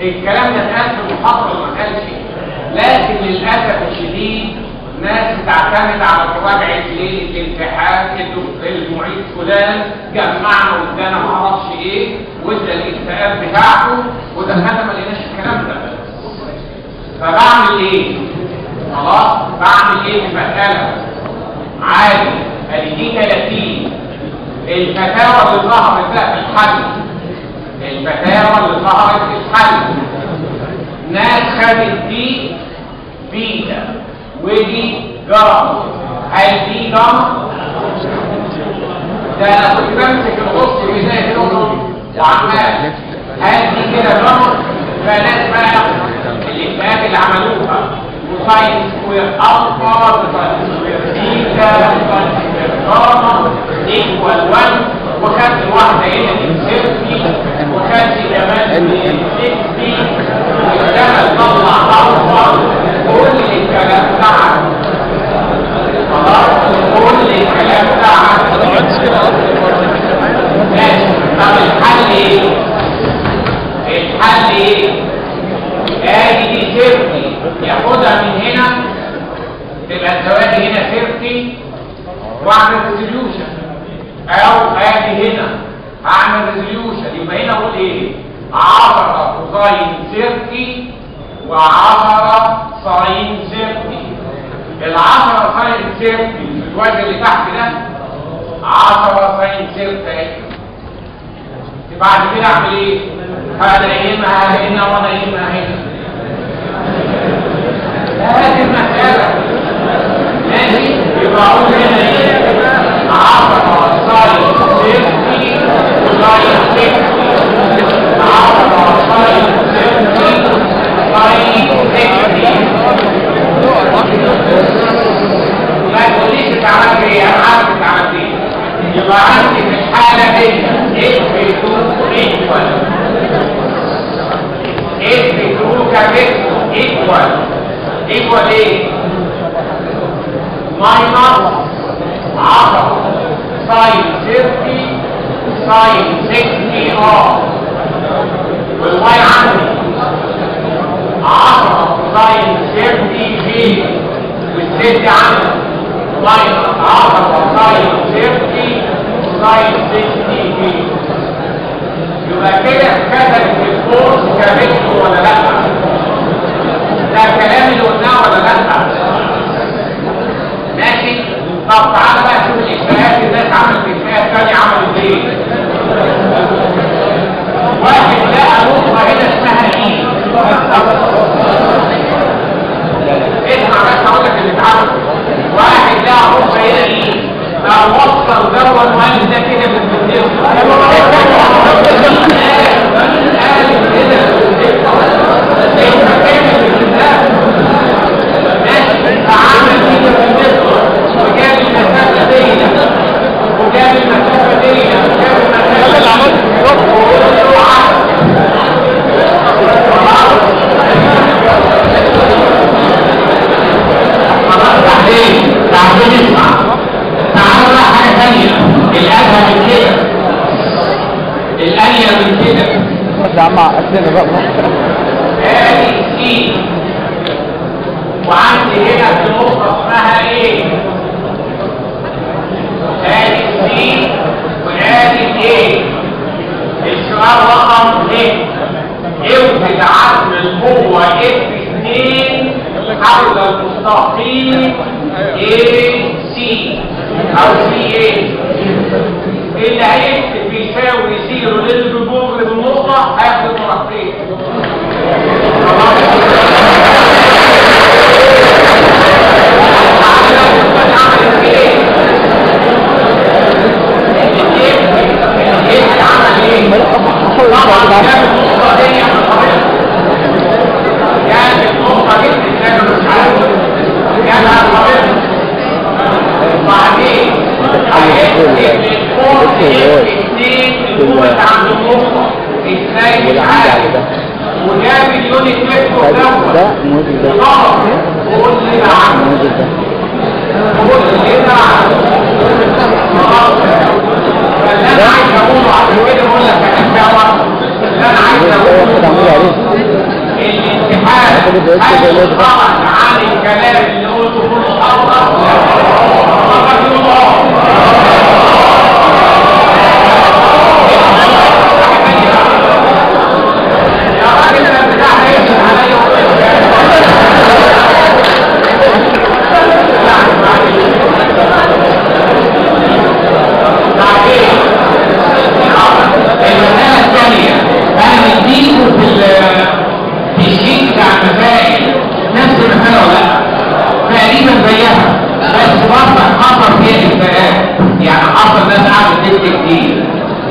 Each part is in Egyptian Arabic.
الكلام ده اتقال في المحاضره ما قالش لكن للاسف الشديد ناس بتعتمد على مراجعه ليله الامتحان الدك- المعيد فلان جمعنا وادانا ما اعرفش ايه وادى الاكتئاب بتاعته ودخلنا ما لقيناش الكلام ده فبعمل ايه؟ خلاص بعمل ايه في المساله؟ عادي ادي دي 30 الفتاوى اللي ظهرت بقى في الحل الفتاوى اللي ظهرت في الحل ناس خدت دي بيتا ودي جرم هل دي جرم؟ ده انا كنت بمسك الغص كده كده وعمال هل دي كده جرم؟ فناس بقى الاكتئاب اللي عملوها وساين سكوير الفا وساين سكوير بيتا وساين سكوير جاما ايكوال 1 وخدت واحده هنا من 60 وخدت كمان من 60 والجمل طلع الفا كل الكلام بتاعك خلاص كل الكلام بتاعك ماشي طب الحل ايه؟ الحل ايه؟ ادي دي سيرتي ياخدها من هنا تبقى الزواج هنا سيرتي واعمل ريزوليوشن او ادي هنا اعمل ريزوليوشن يبقى هنا اقول ايه 10 كوزاين سيرتي و10 ساين سيرتي ال10 ساين سيرتي في الوجه اللي تحت ده 10 ساين سيرتي بعد كده اعمل ايه؟ هذا يهمها هنا وانا يهمها هنا هذه المسألة ماشي يبقى اقول هنا ايه؟ عشرة صايم سيرتي وصايم سيرتي عشرة صايم سيرتي صايم سيرتي ما تقوليش انت عملت ايه؟ انا عارف انت عملت ايه يبقى عندي في الحالة دي اف 2 ايكوال اف 2 كابيتو ايكوال ايكوال ايه؟ ماينس 10 ساين 30 ساين 60 ار والواي عندي 10 ساين 30 في والست عندي ماينس 10 ساين 30 ساين 60 في يبقى كده كتبت الفورس كابيتو ولا لا؟ ده الكلام اللي قلناه ولا لا؟ ماشي؟ طب تعالى بقى شوف الإفاءات الناس عملت إفاءات تانية عملت إيه؟ واحد لقى نقطة هنا اسمها إيه؟ اسمع بس هقول لك اللي اتعمل واحد لقى نقطة هنا إيه؟ لو وصل دوت وقال ده كده بالمثل قال كده فعمل كده بالمثل وجاب المسافة دي وجاب المسافة دي وجاب المسافة دي وقول له عدد خلاص بعدين بعدين اسمع تعالوا بقى حاجة تانية الأدهى من كده الأنية من كده بس يا عم عقدتنا بقى ادي سي وعندي هنا في نقطة اسمها ايه؟ ادي سي وادي ايه؟ السؤال رقم ايه؟ اوجد عزم القوة اف 2 حول المستقيم اي سي او سي ايه اللي هيكتب بيساوي زيرو للجمهور بالنقطة هياخد مرتين وجاب اليونت متر ده دوت الموديل ده وقول لي نعم الموديل ده قول لي نعم خلاص فاللي انا عايز اقوله عشان كده بقول لك انا اللي انا عايز الموديل ده اقوله واخد عمود عليه خرج عن الكلام اللي قلته كله خطأ فقد يضاف يا راجل ده بتاع هيمشي عليا المسألة الثانية أنا مديكم في ال- في الشيء بتاع المسائل نفس المسألة ولا لا؟ تقريبا زيها بس برضه حصل فيها إجزاءات يعني حصل ناس قعدت تكتب كتير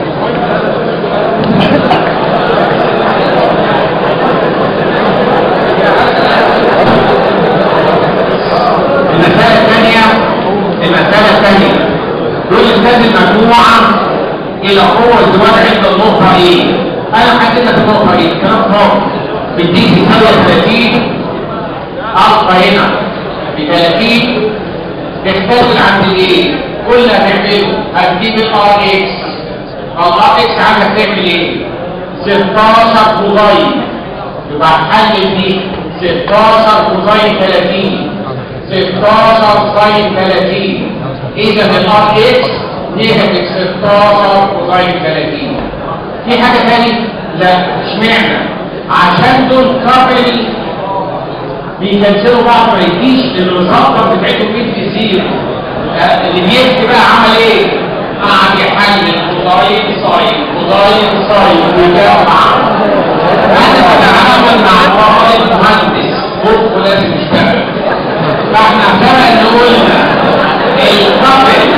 المسألة الثانية المسألة الثانية دول الناس المجموعة إلى قوة الزواج عند النقطة إيه؟ أنا حددت لك النقطة إيه؟ كلام فاضي بديك تساوي 30 ألقى هنا ب 30 تختزل عند الإيه؟ كل اللي هتعمله هتجيب الآر إكس الآر إكس عاملة تعمل إيه؟ 16 كوزين يبقى هتحلل دي 16 كوزين 30 16 ساين 30 اذا الار اكس نيجاتيف 16 كوزين 30 في حاجه ثانيه لا اشمعنى عشان دول كابل بيكنسلوا بعض ما يجيش المظبط بتاعتهم في زيرو آه، اللي بيكتب بقى عمل ايه قعد يحلل كوزين ساين كوزين ساين ويجمع انا بتعامل مع الطالب مهندس مخه لازم يشتغل فاحنا سبق ان قلنا الكابل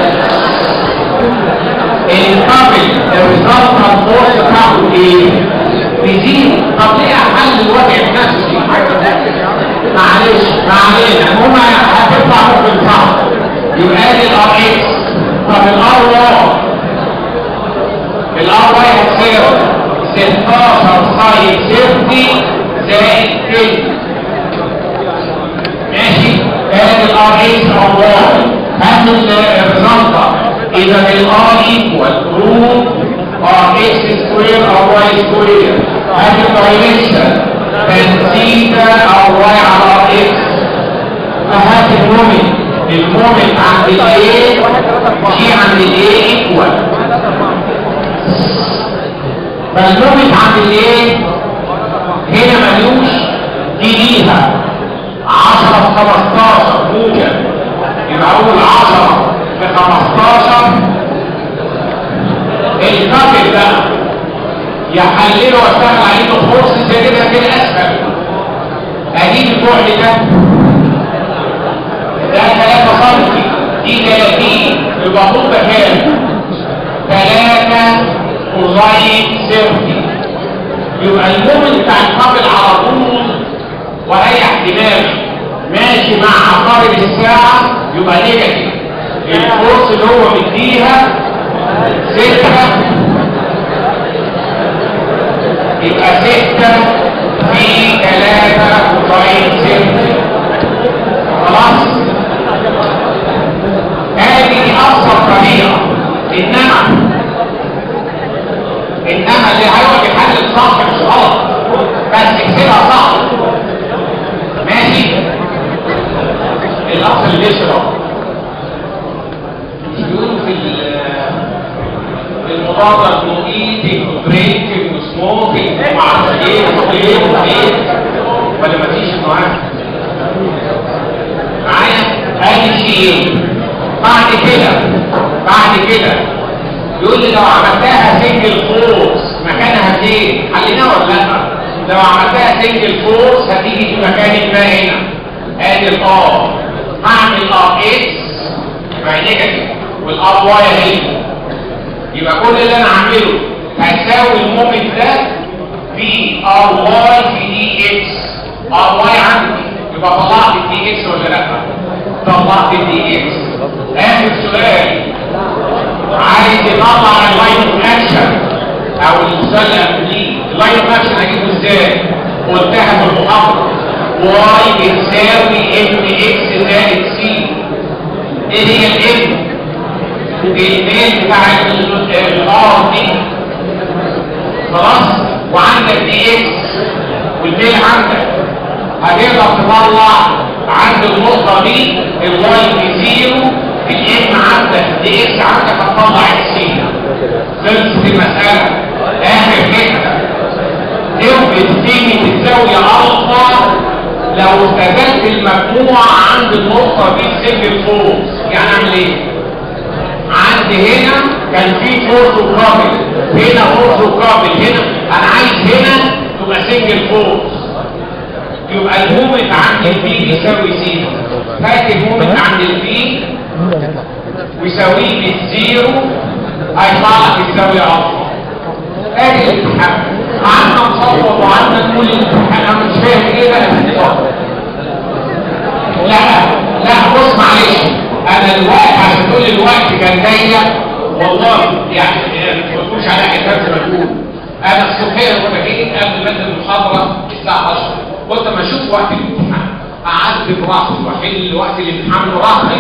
الكابل الريزلت فورس بتاعه ايه؟ بيزيد طب ليه احل الوضع بنفسي؟ معلش ما علينا المهم هتطلع ممكن صح يبقى لي الار اكس طب الار واي الار واي هتساوي 16 ساين 60 زائد 10 ماشي ادي الار اكس او واي هات الريزلت اذا الار ايكوال روت ار اكس سكوير او واي سكوير هات الدايركشن تنسيتا او واي على ار اكس فهات المومنت المومنت عند الايه جي عند الايه ايكوال فالمومنت عند الايه هنا ملوش دي ليها 10 في 15 موجب يبقى اقول 10 في 15 الكابل ده يحلله واشتغل عليه بفورس زي كده كده اسفل اجيب البعد ده ده 3 سم دي 30 يبقى طول ده كام 3 كوزين 60 يبقى المومنت بتاع الكابل على طول وهيح دماغي ماشي مع عقارب الساعة يبقى نيجاتيف الفورس اللي هو مديها ستة يبقى ستة في ثلاثة وطريق ستة خلاص هذه أبسط طريقة إنما إنما اللي هيقعد يحلل صح مش غلط بس اكتبها صح ماشي الأصل اللي يشرب مش بيقولوا في في المضادة انه ايتنج وبريكنج وسموكينج ومعرفش ايه وايه وايه ولا مفيش معاه معايا ادي شيء بعد كده بعد كده يقول لي لو عملتها سنجل فورس مكانها فين حليناها ولا لا لو عملتها سنجل فورس هتيجي في مكان ما هنا ادي الار هعمل ار اكس يبقى نيجاتيف والار واي اهي يبقى كل اللي انا هعمله هساوي المومنت ده في ار واي في دي اكس ار واي عندي يبقى طلعت الدي اكس ولا لا طلعت الدي اكس اخر سؤال عايز يطلع اللاين اوف اكشن او المسلم دي اللاين اوف اكشن هجيبه ازاي قلتها في المحاضره واي بتساوي ام اكس زائد سي ايه هي الام الميل بتاع الار دي خلاص وعندك دي اكس والميل عندك هتقدر تطلع عند النقطة دي الواي بزيرو الام عندك دي اكس عندك هتطلع اكسين خلصت المسألة اخر حتة اثبت قيمة الزاوية الفا لو استخدمت المجموع عند النقطة دي سجل فوق يعني اعمل ايه؟ عندي هنا كان في فورس وكابل هنا فورس وكابل هنا انا عايز هنا تبقى سنجل فورس يبقى المومنت عند البي بيساوي زيرو فاكر المومنت عند البي ويساويه بالزيرو هيطلع لك الزاويه الفا ادي الامتحان قعدنا نصوت وقعدنا نقول الامتحان انا مش فاهم ايه بقى الامتحان لا لا بص معلش انا الوقت عشان تقول الوقت كان ضيق والله يعني ما تقولش على حساب مجهود انا الصبحيه كنت جيت قبل ما المحاضره الساعه 10 قلت ما اشوف وقت الامتحان قعدت براحتي واحل وقت الامتحان براحتي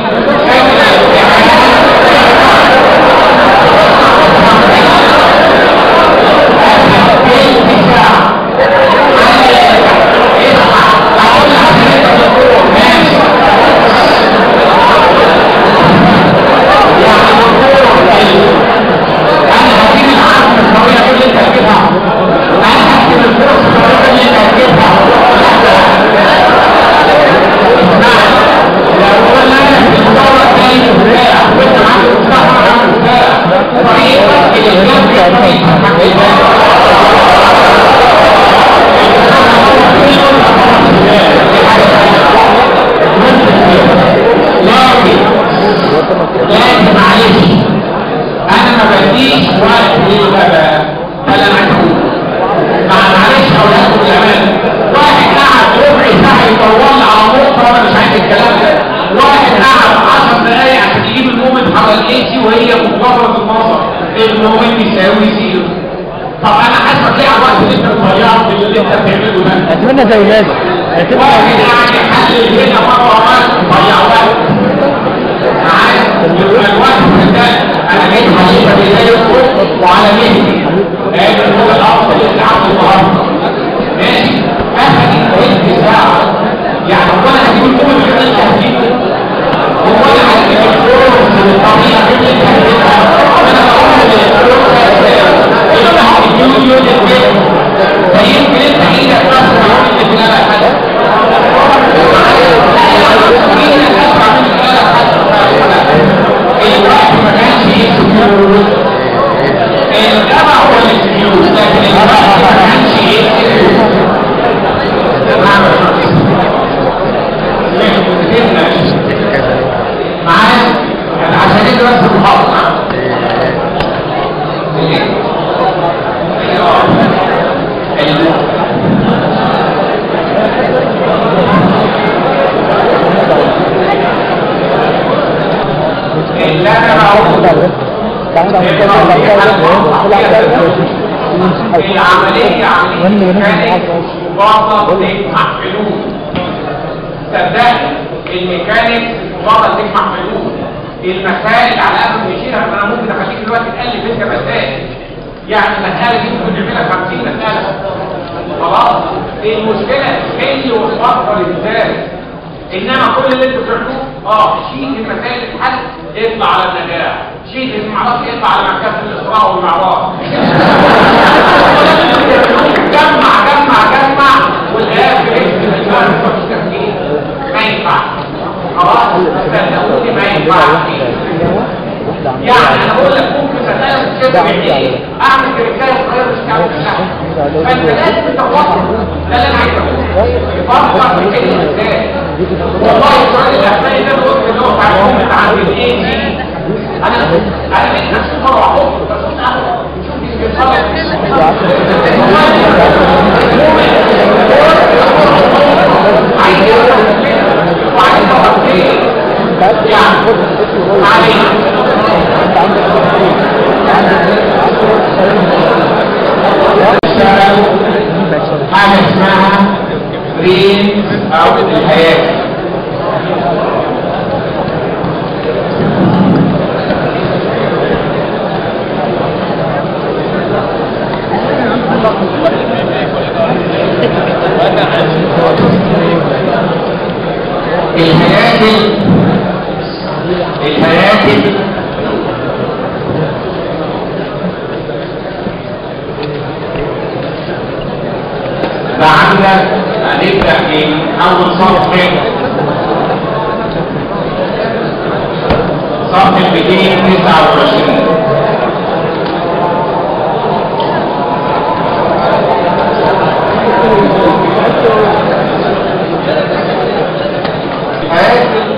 لكن معلش انا ما بديش وقت للغباء ولا مجهود مع معلش اولادكم الامان واحد قعد ربع ساعه يطول على نقطه وانا مش عايز الكلام ده واحد قعد 10 دقايق عشان يجيب المومنت على الايسي وهي مجرد النظر المومنت يساوي زيرو طب انا حاسبك ليه على الوقت اللي انت بتضيعه في اللي انت بتعمله ده اتمنى زي لازم اتمنى واحد قاعد يحلل هنا مره وقت ضيع وقت معايا يبقى الوقت ده انا جيت حليفه بالله يفوق وعلى مهلي لان هو الافضل اللي عنده النهارده ماشي اخد التلت ساعه يعني هو انا هجيب الكومه اللي انت هتجيبه هو انا هجيب الكورس بالطريقه اللي انت هتجيبها انا بقول اليوم يقول لك فيمكن انت ايدك بس تعمل اللي في الالم حاجه الوقت ما كانش يكسبيوز الجمع هو الاسبيوز لكن الوقت ما كانش يكسبيوز معايا يعني عشان انت بس محافظ اللي انا بقوله العملية عملية كانت مجرد تجمع حلول صدقني الميكانيك مجرد تجمع حلول المسائل على قد ما يشيلها انا ممكن اخليك دلوقتي تالف انت مسائل يعني المسألة دي ممكن نعملها 50 مسألة خلاص المشكلة تحل وتفكر ازاي انما كل اللي انتوا بتعملوه اه شيء المسائل الحل يطلع على النجاح شيء المعرفة يطلع على مركز الاسراء والمعراج جمع جمع جمع والاخر اكتب المال مفيش تفكير ما ينفعش خلاص صدقوني ما ينفعش يعني انا بقول لك ممكن مسألة كده بعيد اعمل كريكايه صغيره مش تعمل شهر فانت لازم تفكر ده اللي انا عايز اقوله فكر في كلمه ازاي والله السؤال الاخراني ده قلت ان هو بتاع الام عند الاي دي انا انا بقيت نفسي مره واحط بس انا شوف عايز يعرف وعايز يعرف ايه يعني عليه حاجة اسمها رين أو الحياة Thank you. الهياكل الهياكل ده عندك هنبدأ من أول صفحة صفحة 229 الهياكل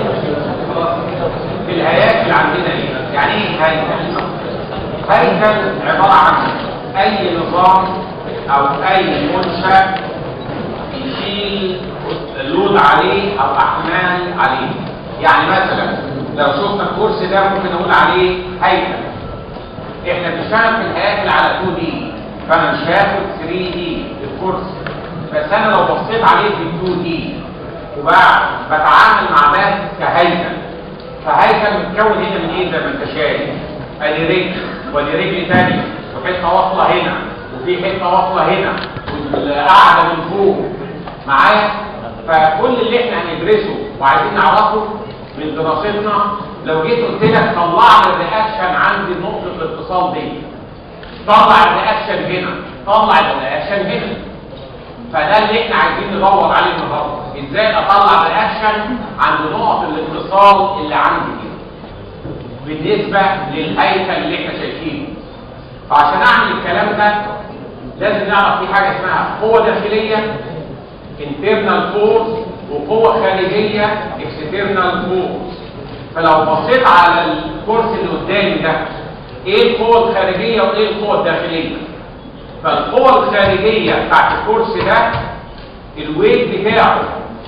في الهياكل عندنا ايه؟ يعني ايه هيكل؟ هيكل عبارة عن أي نظام أو أي منشأ يشيل لود عليه أو أحمال عليه يعني مثلا لو شفنا الكرسي ده ممكن نقول عليه هيكل احنا بنشتغل في الهياكل على 2 دي فانا مش هاخد 3 دي الكرسي بس انا لو بصيت عليه في 2 دي وبقى بتعامل مع ده كهيكل فهيكل متكون هنا من ايه زي ما انت شايف ادي رجل ودي رجل تانية وحته واصله هنا وفي حته واصله هنا والقاعده من فوق معايا فكل اللي احنا هندرسه وعايزين نعرفه من دراستنا لو جيت قلت لك طلع لي الرياكشن عند نقطه الاتصال دي طلع الرياكشن هنا طلع الرياكشن هنا فده اللي احنا عايزين ندور عليه النهارده ازاي اطلع رياكشن عند نقط الاتصال اللي عندي دي بالنسبه للهيكل اللي احنا شايفينه فعشان اعمل الكلام ده لازم نعرف في حاجه اسمها قوه داخليه internal force وقوه خارجيه external force فلو بصيت على الكرسي اللي قدامي ده ايه القوه الخارجيه وايه القوه الداخليه فالقوة الخارجية بتاعت الكرسي ده الويت بتاعه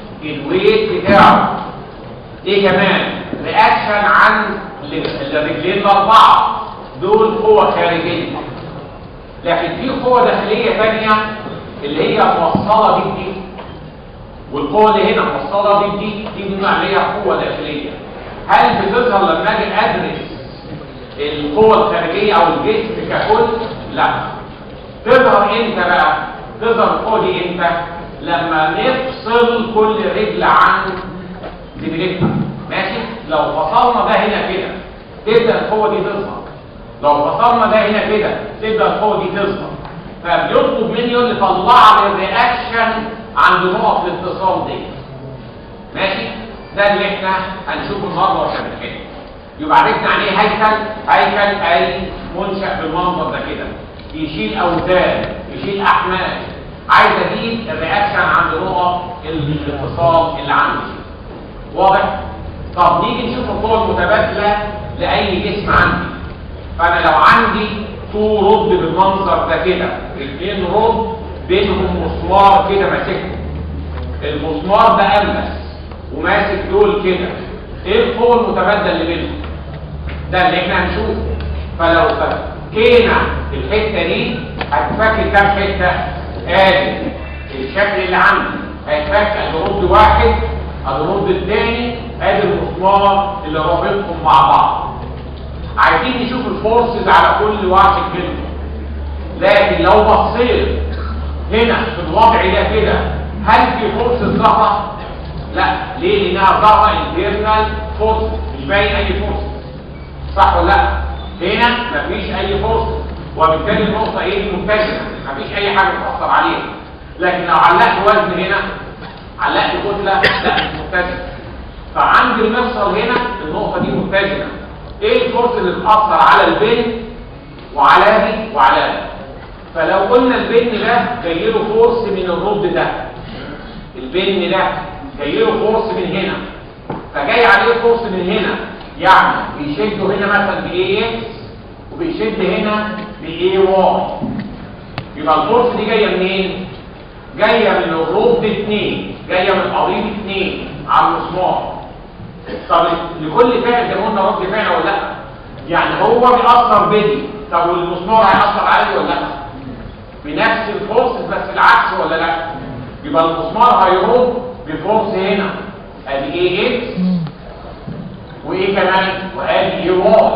الويت بتاعه ايه كمان رياكشن عن الرجلين الاربعة دول قوة خارجية لكن في قوة داخلية تانية اللي هي موصلة دي بدي والقوة اللي هنا موصلة دي بدي دي بنقول عليها قوة داخلية هل بتظهر لما اجي ادرس القوة الخارجية او الجسم ككل؟ لا تظهر امتى بقى تظهر القوه دي امتى لما نفصل كل رجل عن زميلتها ماشي لو فصلنا ده هنا كده تبدا القوه دي تظهر لو فصلنا ده هنا كده تبدا القوه دي تظهر فبيطلب مني يقول لي طلع لي الرياكشن عند نقط الاتصال دي ماشي ده اللي احنا هنشوفه النهارده عشان كده يبقى عرفنا عن ايه هيكل هيكل اي منشا بالمنظر ده كده يشيل اوزان يشيل احمال عايز اجيب الرياكشن عند نقط الاتصال اللي عندي واضح طب نيجي نشوف القوه المتبادله لاي جسم عندي فانا لو عندي تو رد بالمنظر ده كده الاثنين رد بينهم مسمار كده ماسكهم المسمار ده املس وماسك دول كده ايه القوه المتبادله اللي بينهم ده اللي احنا هنشوفه فلو فكينا الحته دي هتفك كام حته ادي الشكل اللي عندي هيتفك الرد واحد الرد الثاني ادي المسمار اللي رابطهم مع بعض عايزين نشوف الفورسز على كل واحد منهم لكن لو بصيت هنا في الوضع ده كده هل في فورسز ظهرت؟ لا ليه؟ لانها ظهر انترنال فورس مش باين اي فورس صح ولا لا؟ هنا مفيش اي فرصه وبالتالي النقطه ايه دي متزنه مفيش اي حاجه تاثر عليها لكن لو علقت وزن هنا علقت كتله لا مش متزنه فعند المفصل هنا النقطه دي متزنه ايه الفرصه اللي بتاثر على البن وعلى دي وعلى دي فلو قلنا البن ده جاي له فورس من الرد ده البن ده جاي له فورس من هنا فجاي عليه فورس من هنا يعني بيشدوا هنا مثلا باي اكس وبيشد هنا باي واي يبقى الفورس دي جايه منين جايه من الرد 2 جايه من قريب 2 على المسمار طب لكل فعل زي ما قلنا رد فعل ولا لا يعني هو بيأثر بدي طب والمسمار هيأثر عليه ولا لا بنفس الفورس بس العكس ولا لا يبقى المسمار هيرد بفورس هنا ادي اي اكس وايه كمان وادي اي واي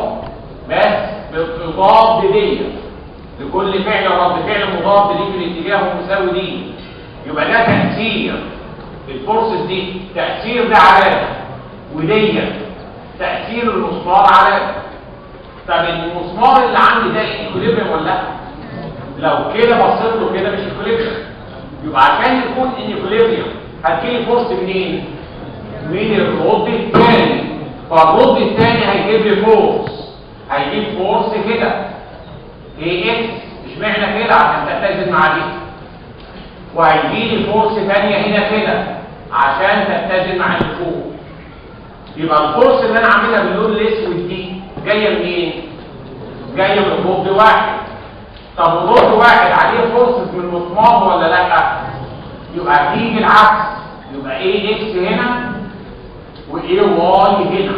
بس بالضاد دي لكل فعل رد فعل مضاد ليه في الاتجاه مساوي دي يبقى ده تأثير الفورسز دي تأثير ده على ده ودي تأثير المسمار على ده طب المسمار اللي عندي ده ايكوليبريم ولا لا؟ لو كده بصيت له كده مش ايكوليبريم يبقى عشان يكون ايكوليبريم هتجيلي فورس منين؟ من الرد الثاني فالرد الثاني هيجيب لي فورس هيجيب فورس كده اي اكس اشمعنى كده عشان تتزن مع دي وهيجي لي فورس ثانيه هنا كده عشان تتزن مع اللي فوق يبقى الفورس اللي انا عاملها باللون الاسود دي جايه منين جايه من رد واحد طب الرد واحد عليه فورسز من مسمار ولا لا يبقى تيجي العكس يبقى ايه اكس هنا وايه واي هنا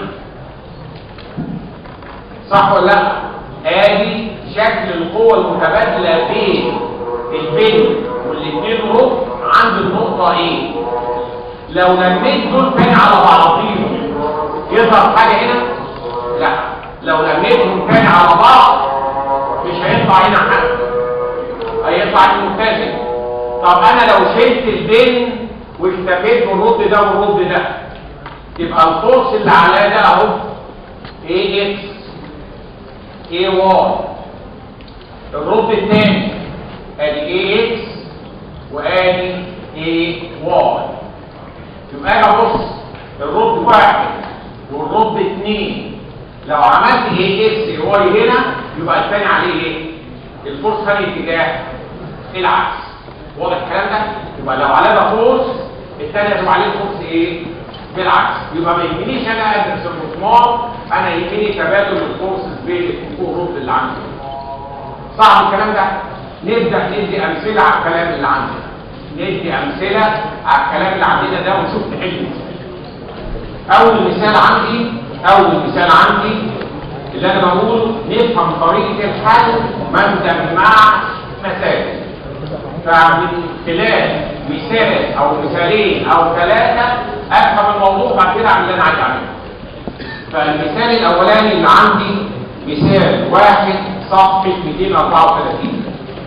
صح ولا لا ادي شكل القوة المتبادلة بين البين والاثنين رب عند النقطة ايه لو لميت دول تاني على بعضهم يظهر حاجة هنا لا لو لميتهم تاني على بعض مش هيطلع هنا حاجة هيطلع متزن طب انا لو شلت البين واكتفيت بالرد ده والرد ده يبقى الفورس اللي عليها ده اهو اي اكس اي واي الرد الثاني ادي اي اكس وادي اي واي يبقى اجي ابص الرد واحد والرد اثنين لو عملت اي اكس اي واي هنا يبقى الثاني عليه ايه؟ الفورس في اتجاه العكس واضح الكلام ده؟ يبقى لو على ده فورس الثاني هتبقى عليه فورس ايه؟ بالعكس يبقى ما يهمنيش انا ادرس المسمار انا يهمني تبادل الفورسز بين الفوق الرد اللي عندي صعب الكلام ده نبدا ندي امثله على الكلام اللي عندنا ندي امثله على الكلام اللي عندنا ده ونشوف نحل ازاي اول مثال عندي اول مثال عندي اللي انا بقول نفهم طريقه الحل ما نجمعش مسائل فمن خلال مثال او مثالين او ثلاثه افهم الموضوع بعد كده اعمل اللي انا عايز اعمله فالمثال الاولاني اللي عندي مثال واحد صفحه 234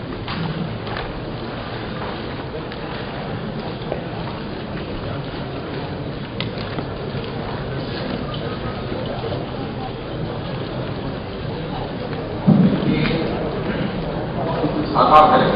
34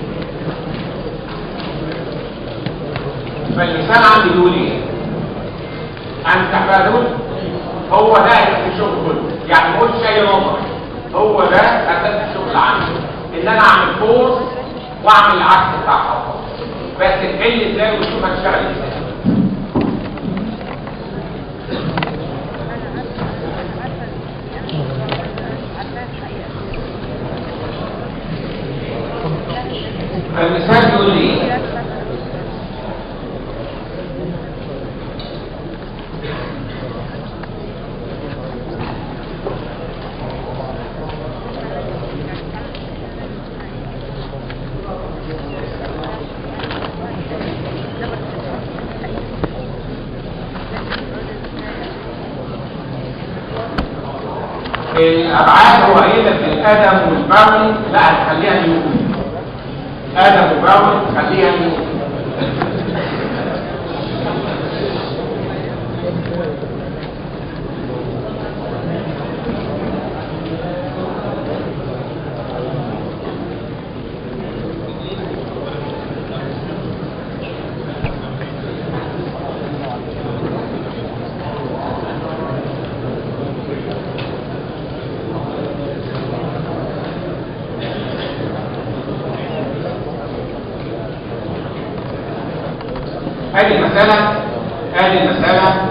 فالمثال عندي بيقول ايه ان تحفظوا هو ده الشغل كله يعني ما قلتش اي نظري هو ده اساس الشغل عندي ان انا اعمل فورس واعمل العكس بتاعها بس تحل ازاي وتشوف هتشتغل ازاي فالمثال بيقول لي ايه الابعاد هو قايل لك الادم والبراون لا هتخليها نيوتن ادم وبراون خليها نيوتن ادي المسألة ادي المسألة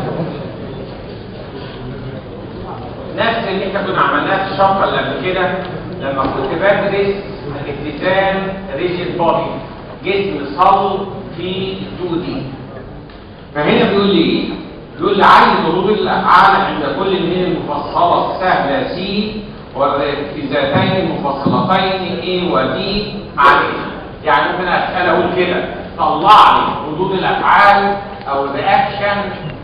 نفس اللي احنا كنا عملناه في الشفرة اللي قبل كده لما كنت بدرس اتزان ريجيد بودي جسم صلب في 2 دي فهنا بيقول لي ايه؟ بيقول لي عايز ردود الافعال عند كل من المفصله السهله سي والذاتين المفصلتين A و D عليها يعني ممكن اسال اقول كده طلع لي ردود الافعال او الرياكشن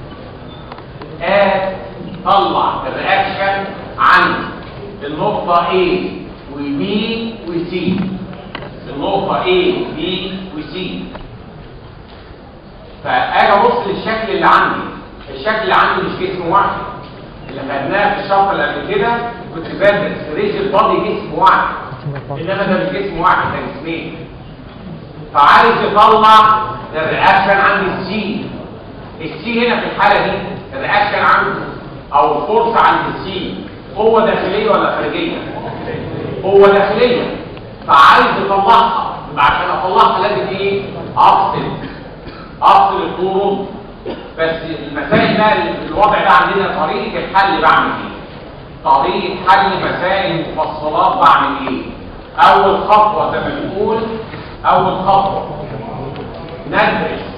آه طلع الرياكشن عن النقطة A و B و C النقطة A B و C فاجي ابص للشكل اللي عندي الشكل اللي عندي مش جسم واحد اللي خدناه في الشرط اللي قبل كده كنت بدرس ريجل بادي جسم واحد انما ده مش جسم واحد ده جسمين فعايز يطلع الرياكشن عند السي السي هنا في الحاله دي الرياكشن عنده او الفرصه عند السي قوه داخليه ولا خارجيه قوه داخليه فعايز يطلعها يبقى عشان اطلعها لازم ايه افصل افصل الطرق بس المسائل بقى الوضع ده عندنا طريقه الحل بعمل ايه طريقه حل مسائل المفصلات بعمل ايه اول خطوه زي ما بنقول اول خطوه ندرس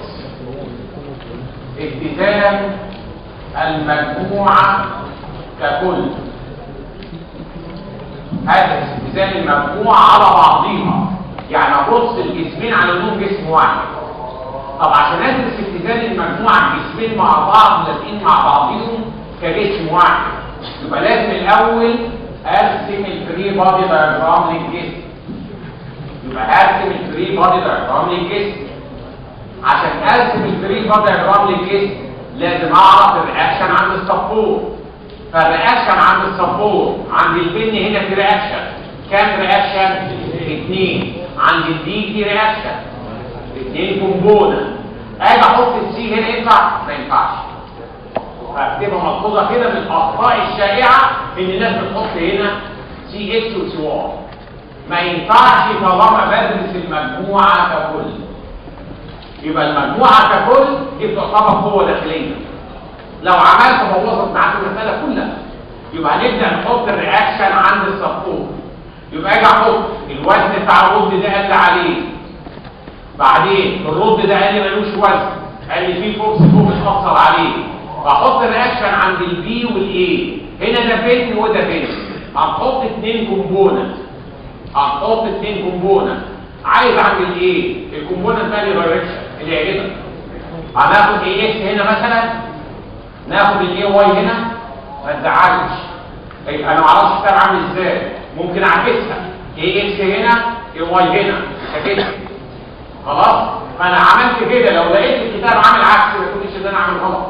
اتزان المجموعه ككل ادرس اتزان المجموعه على بعضيها يعني ابص الجسمين على انهم جسم واحد طب عشان ادرس اتزان المجموعه الجسمين مع بعض لازقين مع بعضهم كجسم واحد يبقى لازم الاول ارسم الفري بادي دايجرام للجسم يبقى ارسم الفري بادي دايجرام للجسم عشان ارسم الفري بادي دايجرام للجسم لازم اعرف الرياكشن عند السبورت فالرياكشن عند السبورت عند البن هنا في رياكشن كام رياكشن؟ اثنين عند الدي في رياكشن اثنين كومبونا اجي احط السي هنا ينفع؟ ما ينفعش فاكتبها ملحوظه كده من الاخطاء الشائعه ان الناس بتحط هنا سي اكس وسي واي ما ينفعش طالما بدرس المجموعه ككل يبقى المجموعه ككل دي بتعتبر قوه داخليه لو عملت بوظت معاك المساله كلها يبقى هنبدا نحط الرياكشن عند السبورت يبقى اجي احط الوزن بتاع الرد ده قل عليه بعدين الرد ده قال لي ملوش وزن قال لي في فورس فوق بتاثر عليه فاحط الرياكشن عند البي والاي هنا ده بين وده بين هنحط اثنين كومبوننت هنحط اثنين كومبوننت عايز عند الايه الكومبوننت ده اللي دايركشن اللي يعجبك هناخد اي اكس هنا مثلا ناخد الاي واي هنا ما تزعلش يبقى انا ما اعرفش الكتاب عامل ازاي ممكن اعكسها اي اكس هنا اي واي هنا كده خلاص فانا عملت كده لو لقيت الكتاب عامل عكس ما تقوليش ان انا عامل غلط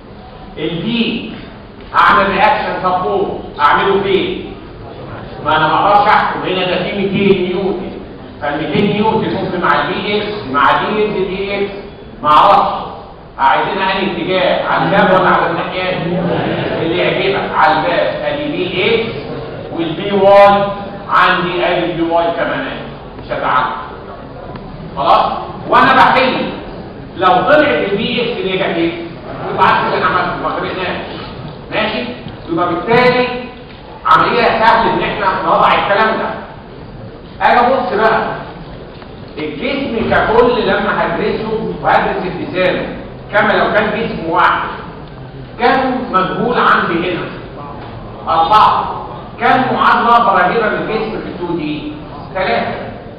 البي هعمل رياكشن سبورت اعمله فين ما انا ما اقدرش احكم هنا ده فيه 200 نيوتن فال 200 نيوتن ممكن مع البي اكس مع دي ينزل دي اكس ما اعرفش عايزين انهي اتجاه على الباب ولا على الناحيات اللي يعجبك على الباب ادي بي اكس والبي واي عندي ادي البي واي كمان مش هتعلم خلاص وانا بحل لو طلعت البي اكس نيجاتيف يبقى عكس اللي انا عملته ما غرقناش ماشي يبقى بالتالي عمليه سهل ان احنا نضع الكلام ده اجي ابص بقى الجسم ككل لما هدرسه وهدرس اتزانه كما لو كان جسم واحد كم مجهول عندي هنا أربعة كم معادلة براجبة بالجسم في 2 دي ثلاثة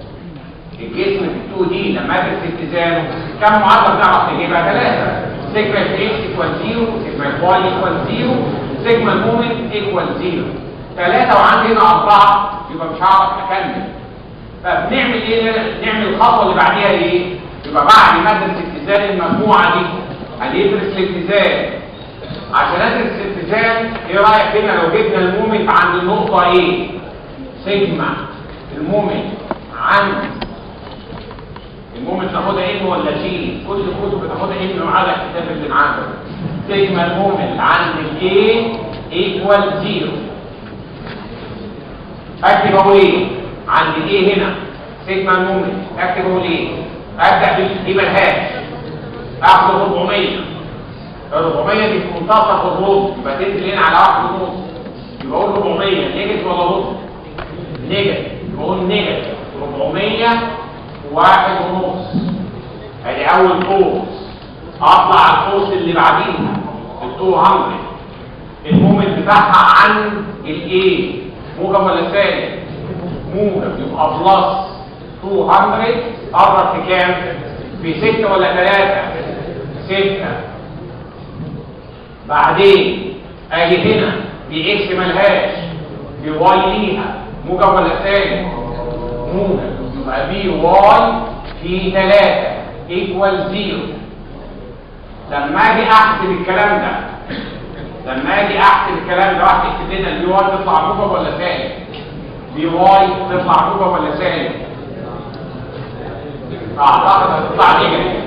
الجسم في 2 دي لما ادرس اتزانه كم معادلة بنعرف نجيبها ثلاثة سيجما اكس ايكوال زيرو سيجما واي ايكوال زيرو سيجما المومنت ايكوال زيرو ثلاثة وعندي هنا أربعة يبقى مش هعرف أكمل فبنعمل ايه نعمل الخطوة اللي بعديها ايه يبقى بعد ما ادرس اتزان المجموعة دي هندرس الاتزان عشان ادرس الاتزان ايه رايك هنا لو جبنا المومنت عند النقطة ايه سيجما المومنت عند المومنت ناخدها ان ولا جي كل الكتب بتاخدها ان على الكتاب اللي معانا سيجما المومنت عند الايه ايكوال زيرو اكتب اقول ايه عند الايه هنا سيجما المومنت اكتب اقول ايه ابدا دي ملهاش اخد 400 ال 400 دي في منتصف الربع يبقى تنزل هنا على واحد ونص يبقى اقول 400 نيجاتيف ولا ربع نيجاتيف بقول نيجاتيف 400 واحد ونص ادي اول قوس اطلع على القوس اللي بعديها ال 200 المومنت بتاعها عن الايه موجب ولا سالب موجب يبقى بلس 200 قرب في كام في 6 ولا 3 6 بعدين اجي هنا في اكس ملهاش في واي ليها موجب ولا سالب موجب يبقى بي واي في 3 ايكوال 0 لما اجي احسب الكلام ده لما اجي احسب الكلام ده واحد يكتب لنا البي واي تطلع موجب ولا سالب بي واي تطلع موجب ولا سالب اعتقد هتطلع نيجاتيف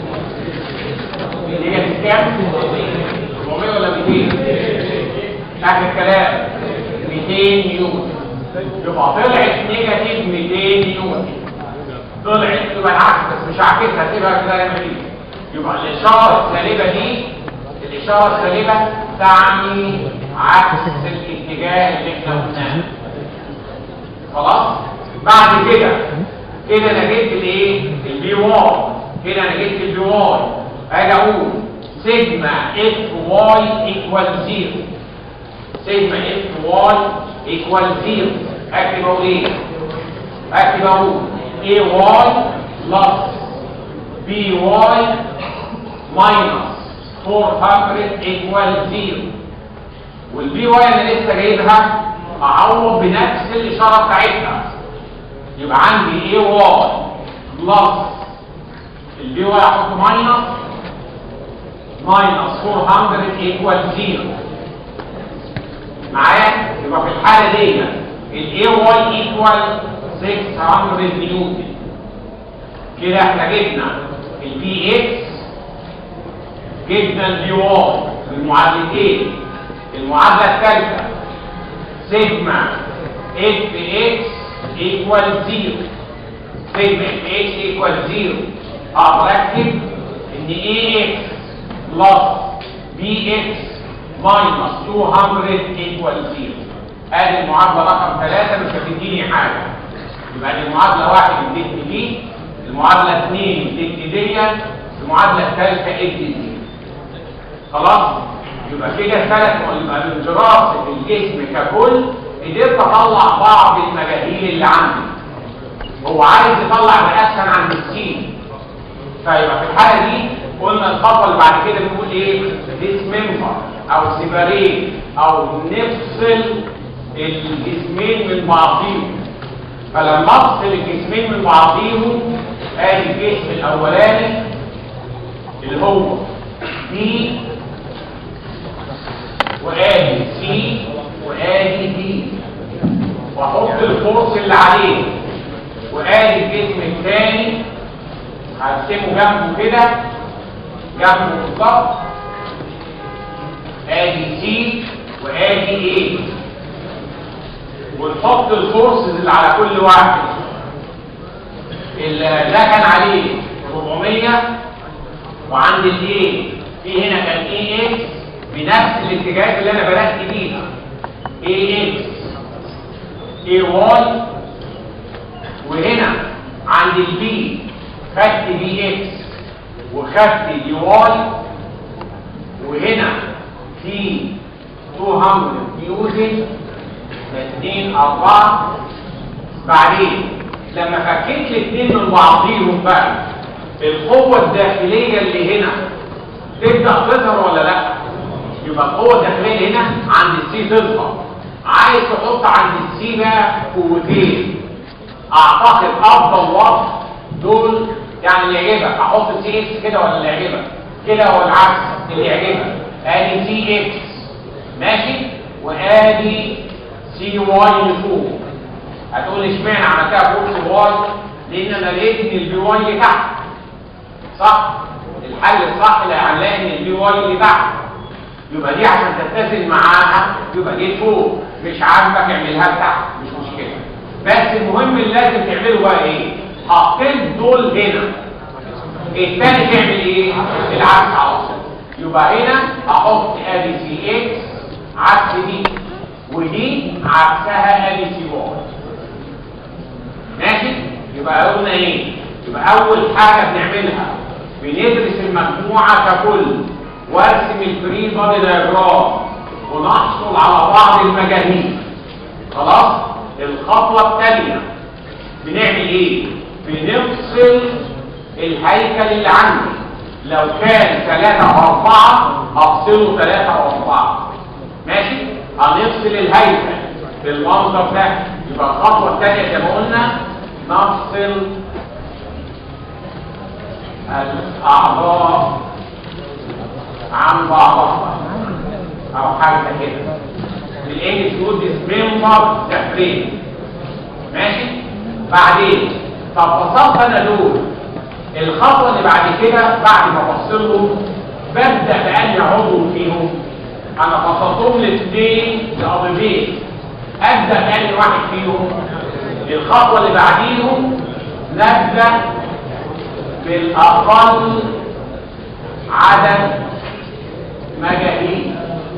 نيجاتيف كام 400 ولا 200 اخر كلام 200 نيوتن يبقى طلعت نيجاتيف 200 نيوتن طلعت يبقى العكس بس مش عكسها سيبها كده زي ما هي يبقى الاشاره السالبه دي الاشاره السالبه تعني عكس الاتجاه اللي احنا قلناه خلاص بعد كده كده انا جبت الايه البي واي كده انا جبت البي واي اجي اقول سيجما اف واي ايكوال زيرو سيجما اف واي ايكوال زيرو اكتب اقول ايه اكتب اقول اي واي بلس بي واي ماينس 400 ايكوال زيرو والبي واي انا لسه جايبها اعوض بنفس الاشاره بتاعتها يبقى عندي اي واي بلس البي واي احط ماينس ماينس 400 ايكوال زيرو معايا يبقى في الحاله دي الاي واي ايكوال 600 نيوتن كده احنا جبنا البي اكس جبنا البي واي المعادلتين المعادله الثالثه سيجما اف اكس ايكوال زيرو سيجما اف اكس ايكوال زيرو اقدر اكتب ان اي اكس بلس بي اكس ماينس 200 ايكوال زيرو ادي المعادله رقم ثلاثة مش هتديني حاجه يبقى دي المعادله واحد ادتني دي المعادله اثنين ادتني دي المعادله الثالثه ادتني دي خلاص يبقى كده ثلاث يبقى من دراسه الجسم ككل قدرت اطلع بعض المجاهيل اللي عندي هو عايز يطلع الاسهل عن السين فيبقى في الحاله دي قلنا الخطوه اللي بعد كده بنقول ايه ديسممبر او سيباريت او نفصل الجسمين من بعضيهم فلما افصل الجسمين من بعضيهم ادي الجسم الاولاني اللي هو دي وادي سي وادي دي واحط الفورس اللي عليه وادي الجسم الثاني هرسمه جنبه كده جنبه بالظبط ادي سي وادي ايه ونحط الفورسز اللي على كل واحد اللي ده كان عليه 400 وعند الايه في هنا كان اي اكس بنفس الاتجاهات اللي انا بدات بيها اي اكس اي واي وهنا عند البي خدت بي اكس وخدت دي واي وهنا في 200 نيوتن 2 4 بعدين لما فكيت الاثنين من بعضيهم بقى القوة الداخلية اللي هنا تبدأ تظهر ولا لا يبقى القوة الداخلية هنا عند السي تظهر عايز تحط عند السي بقى قوتين اعتقد افضل وصف دول يعني اللي يعجبك احط سي اكس كده ولا اللي يعجبك كده ولا العكس اللي يعجبك ادي سي اكس ماشي وادي سي واي لفوق هتقول لي اشمعنى عملتها فوق سي واي لان انا لقيت ان البي واي اللي تحت صح الحل الصح اللي هنلاقي ان البي واي اللي تحت يبقى دي عشان تتزن معاها يبقى دي فوق مش عاجبك اعملها لتحت مش مشكله بس المهم اللي لازم تعمله بقى ايه حطيت دول هنا الثاني تعمل ايه العكس على طول يبقى هنا احط ادي سي اكس عكس دي ودي عكسها ادي سي واي ماشي يبقى قلنا ايه يبقى اول حاجه بنعملها بندرس المجموعه ككل وارسم الفري بادي دايجرام ونحصل على بعض المجاهيل خلاص الخطوه الثانيه بنعمل ايه بنفصل الهيكل اللي عندي لو كان ثلاثة واربعة افصله ثلاثة واربعة ماشي هنفصل الهيكل بالمنظر ده يبقى الخطوة الثانية زي ما قلنا نفصل الأعضاء عن بعضها او حاجه كده بالانجلش يقول ديسممبر ذا فريم ماشي بعدين طب وصلت انا دول الخطوه اللي بعد كده بعد ما افصلهم ببدا باني عضو فيهم انا فصلتهم لاثنين لعضوين ابدا باني واحد فيهم الخطوه اللي بعديهم نبدا بالاقل عدد مجاهيل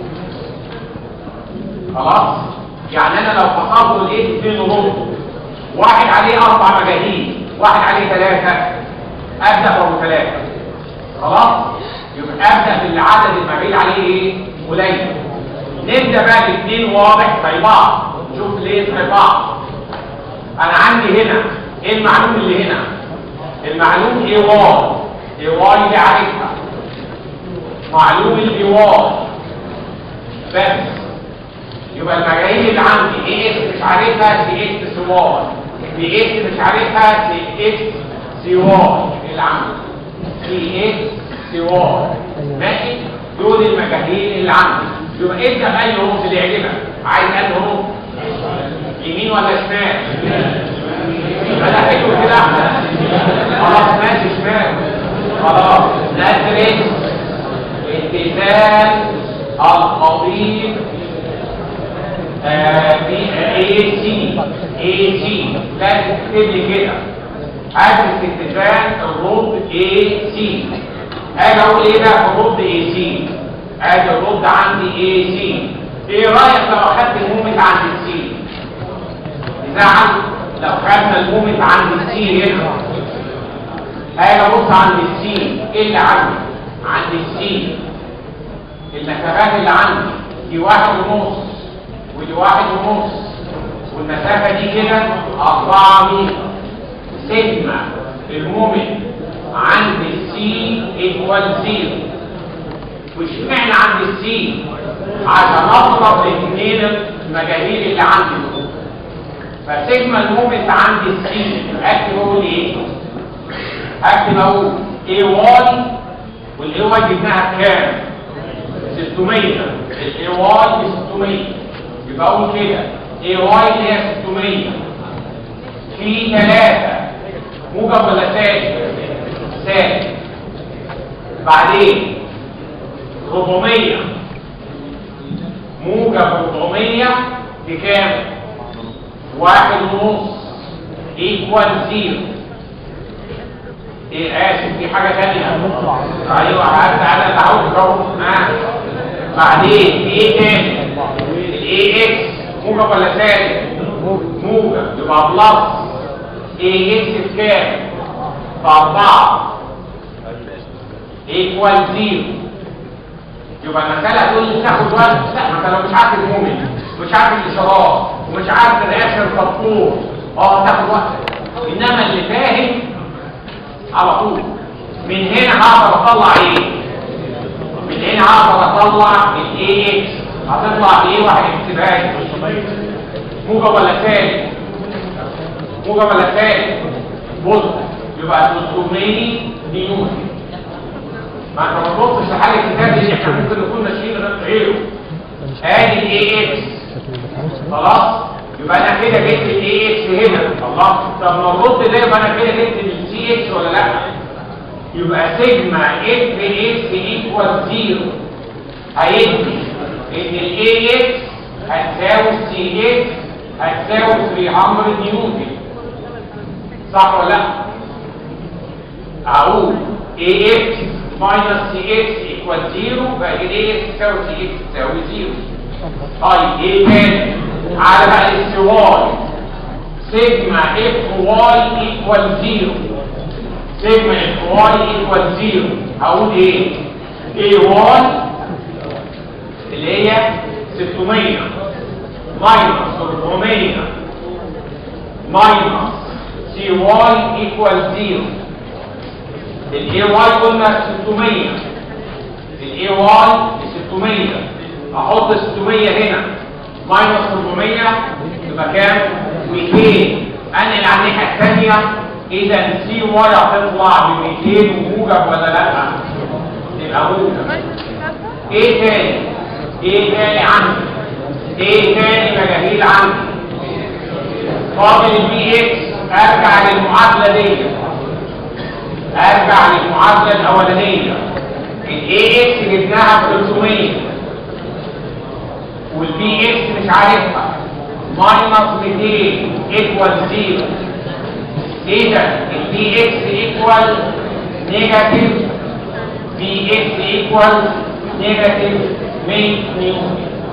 خلاص يعني انا لو فصلت لقيت اثنين ونص واحد عليه اربع مجاهيل واحد عليه ثلاثه ابدا بابو ثلاثه خلاص يبقى ابدا بالعدد المجاهيل عليه ايه قليل نبدا بقى باثنين واضح زي بعض نشوف ليه زي بعض انا عندي هنا ايه المعلوم اللي هنا المعلوم ايه واي ايه واي دي عارفها معلوم الاي واي بس يبقى المجاهيل اللي عندي ايه اكس مش عارفها سي اكس سي واي سي اكس مش عارفها سي اكس سي واي اللي عندي سي اكس سي واي ماشي دول المجاهيل اللي عندي يبقى ابدا اي رمز اللي يعجبك عايز اي رمز يمين ولا شمال انا حلو كده خلاص ماشي شمال خلاص ندرس اتزان القضيب في اي سي اي سي لازم تكتب لي كده ادرس اتزان الرد اي سي اجي اقول ايه بقى في الرد اي سي ادي الرد عندي اي سي ايه رايك لو اخدت المومنت عند السي زعل لو خدنا المومنت عند السي هنا هاجي ابص عند السي ايه اللي عندي عند السي المسافات اللي عندي دي واحد ونص ودي واحد ونص والمسافة دي كده أربعة متر سيجما المومنت عند السي ايكوال زيرو وش معنى عند السي عشان اضرب الاثنين المجاهيل اللي عندي دول فسيجما المومنت عند السي اكتب اقول ايه اكتب اقول اي واي والاي واي جبناها بكام 600 الاي واي ب 600 يبقى اقول كده اي واي اللي هي 600 في 3 موجب ولا سالب سالب بعدين 400 موجب 400 بكام واحد ونص ايكوال زيرو ايه اسف في حاجة تانية ايوه عارف تعالى تعود اهو ها بعدين في ايه تاني الاي اكس موجب ولا سالب موجب يبقى بلس اي اكس بكام باربعة ايكوال زيرو يبقى المسألة تقول لي تاخد وقت لا ما انت لو مش عارف المومنت مش عارف الاشارات ومش عارف الرياكشن فطور اه تاخد وقت انما اللي فاهم على طول من هنا هقدر اطلع ايه من هنا هقدر اطلع الاي اكس هتطلع بايه واحد يكتبها لي موجب ولا سالب موجب ولا سالب بص يبقى 300 نيوتن ما انت ما تبصش لحل الكتاب اللي احنا ممكن نكون ماشيين غيره ادي الاي اكس خلاص يبقى انا كده جبت الاي اكس هنا الله طب ما الرد ده يبقى انا كده جبت السي اكس ولا لا يبقى سيجما اف اكس ايكوال زيرو هيدي ان الاي اكس هتساوي السي اكس هتساوي 300 نيوتن صح ولا لا اقول اي اكس ماينس سي اكس ايكوال زيرو بقى الاي اكس تساوي سي اكس تساوي زيرو طيب ايه تاني على بقى الاس واي سيجما اف واي ايكوال زيرو سيجما اف واي ايكوال زيرو هقول ايه اي واي اللي هي 600 ماينس 400 ماينس سي واي ايكوال زيرو الاي واي قلنا 600 الاي واي 600 احط 600 هنا ماينس 400 يبقى كام 200 انقل على الناحيه الثانيه اذا سي واي هتطلع ب 200 وموجب ولا لا يبقى موجب ايه تاني ايه تاني عندي ايه تاني مجاهيل عندي فاضل البي اكس ارجع للمعادله دي ارجع للمعادله الاولانيه الاي اكس جبناها ب 300 والبي اكس مش عارفها ماينس 200 ايكوال 0 اذا البي اكس ايكوال نيجاتيف بي اكس ايكوال نيجاتيف 100 نيوتن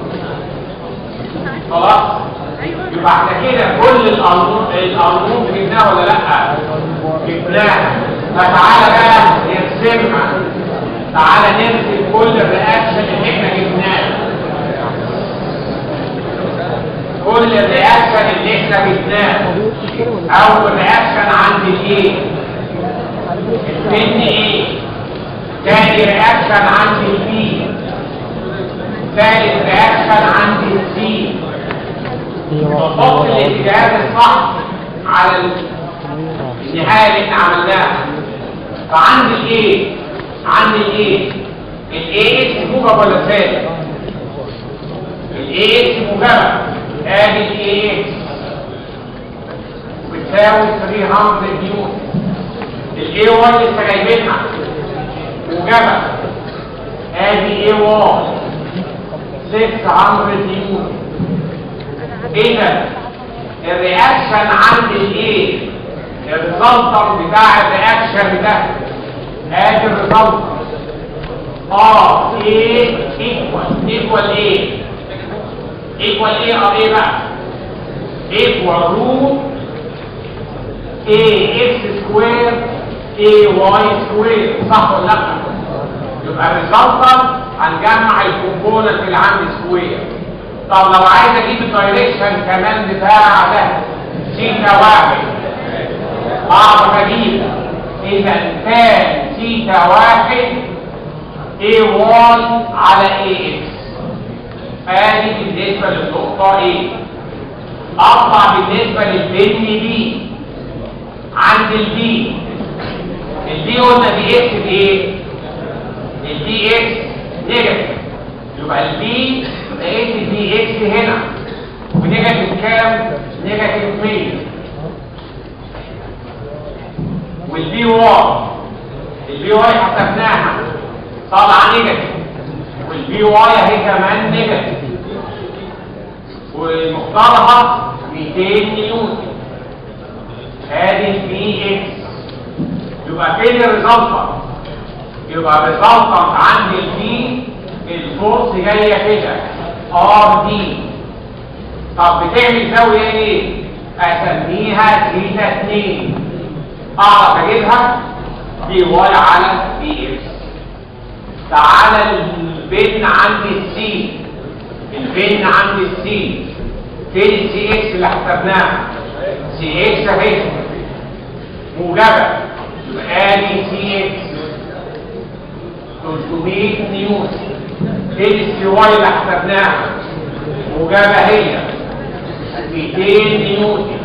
خلاص يبقى احنا كده كل القانون القانون جبناها ولا لا جبناها فتعالى بقى نرسمها تعالى نرسم كل الرياكشن اللي احنا جبناه كل الرياكشن اللي احنا جبناه اول رياكشن عند الايه البن ايه تاني رياكشن عند البي ثالث رياكشن عند السي نحط الاتجاهات الصح على النهايه اللي احنا عملناها فعند الايه عند الايه الايه اكس موجب ولا سالب الايه اكس موجبه ادي الايه اكس بتساوي 300 نيوتن الاي واي لسه جايبينها موجبه ادي اي واي 600 نيوتن اذا الرياكشن عند الايه الريزلتر بتاع الرياكشن ده ادي الريزلتر اه ايه ايكوال ايكوال ايه ايكوال ايه اه ايه بقى ايكوال روت ايه اكس سكوير ايه واي سكوير صح ولا لا يبقى الريزلتر هنجمع الكومبوننت اللي عند سكوير طب لو عايز اجيب الدايركشن كمان بتاع ده سيتا واحد اعرف اجيب اذا كان سيتا واحد اي واي على اي اكس ادي بالنسبه للنقطه ايه اطلع بالنسبه للبن بي عند البي البي قلنا دي اكس بايه البي اكس نيجاتيف يبقى البي لقيت البي اكس هنا ونيجاتيف كام نيجاتيف 100 والبي واي البي واي حسبناها طالعه نيجاتيف والبي واي اهي كمان نيجاتيف ومقدارها 200 نيوتن ادي البي اكس يبقى فين الريزلتر يبقى الريزلتر عند البي الفورس جايه كده ار دي طب بتعمل زاويه ايه اسميها ثيتا 2 اعرف اجيبها دي واي على دي اكس تعالى البن عند السي البن عند السي فين السي اكس اللي حسبناها سي اكس اهي موجبه يبقى ادي سي اكس 300 نيوتن فين السي واي اللي حسبناها موجبه هي 200 نيوتن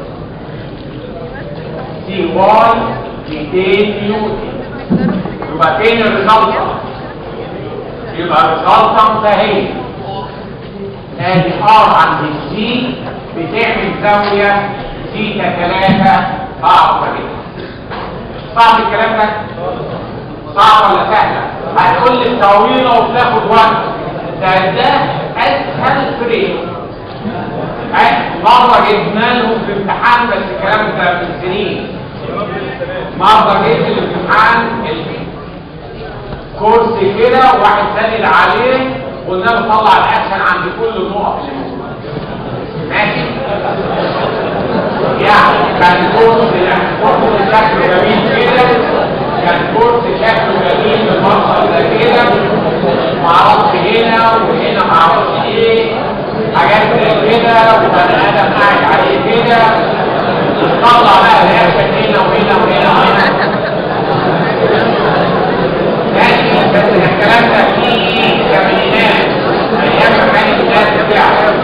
سي واي 200 نيوتن يبقى فين الريزلتر يبقى الريزلتر ده هي ادي ار عند السي بتعمل زاويه سيتا 3 بعض كده صعب الكلام ده صعب ولا سهله هتقول لي طويله وبتاخد وقت ده ده اسهل فريق مرة جبنا لهم في امتحان بس الكلام ده من سنين مرة جبت الامتحان كورس كده وواحد سند عليه قلنا له طلع الاكشن عند كل النقط اللي موجوده ماشي يعني كان كورس كورس شكله جميل كده كان كورس شكله جميل بالمنظر ده كده معرفش هنا وهنا معرفش ايه حاجات زي كده وبني ادم قاعد عليه كده طلع بقى الاكشن هنا وهنا وهنا وهنا ماشي بس الكلام ده فيه ثمانينات ايام ما كان الناس بتعرف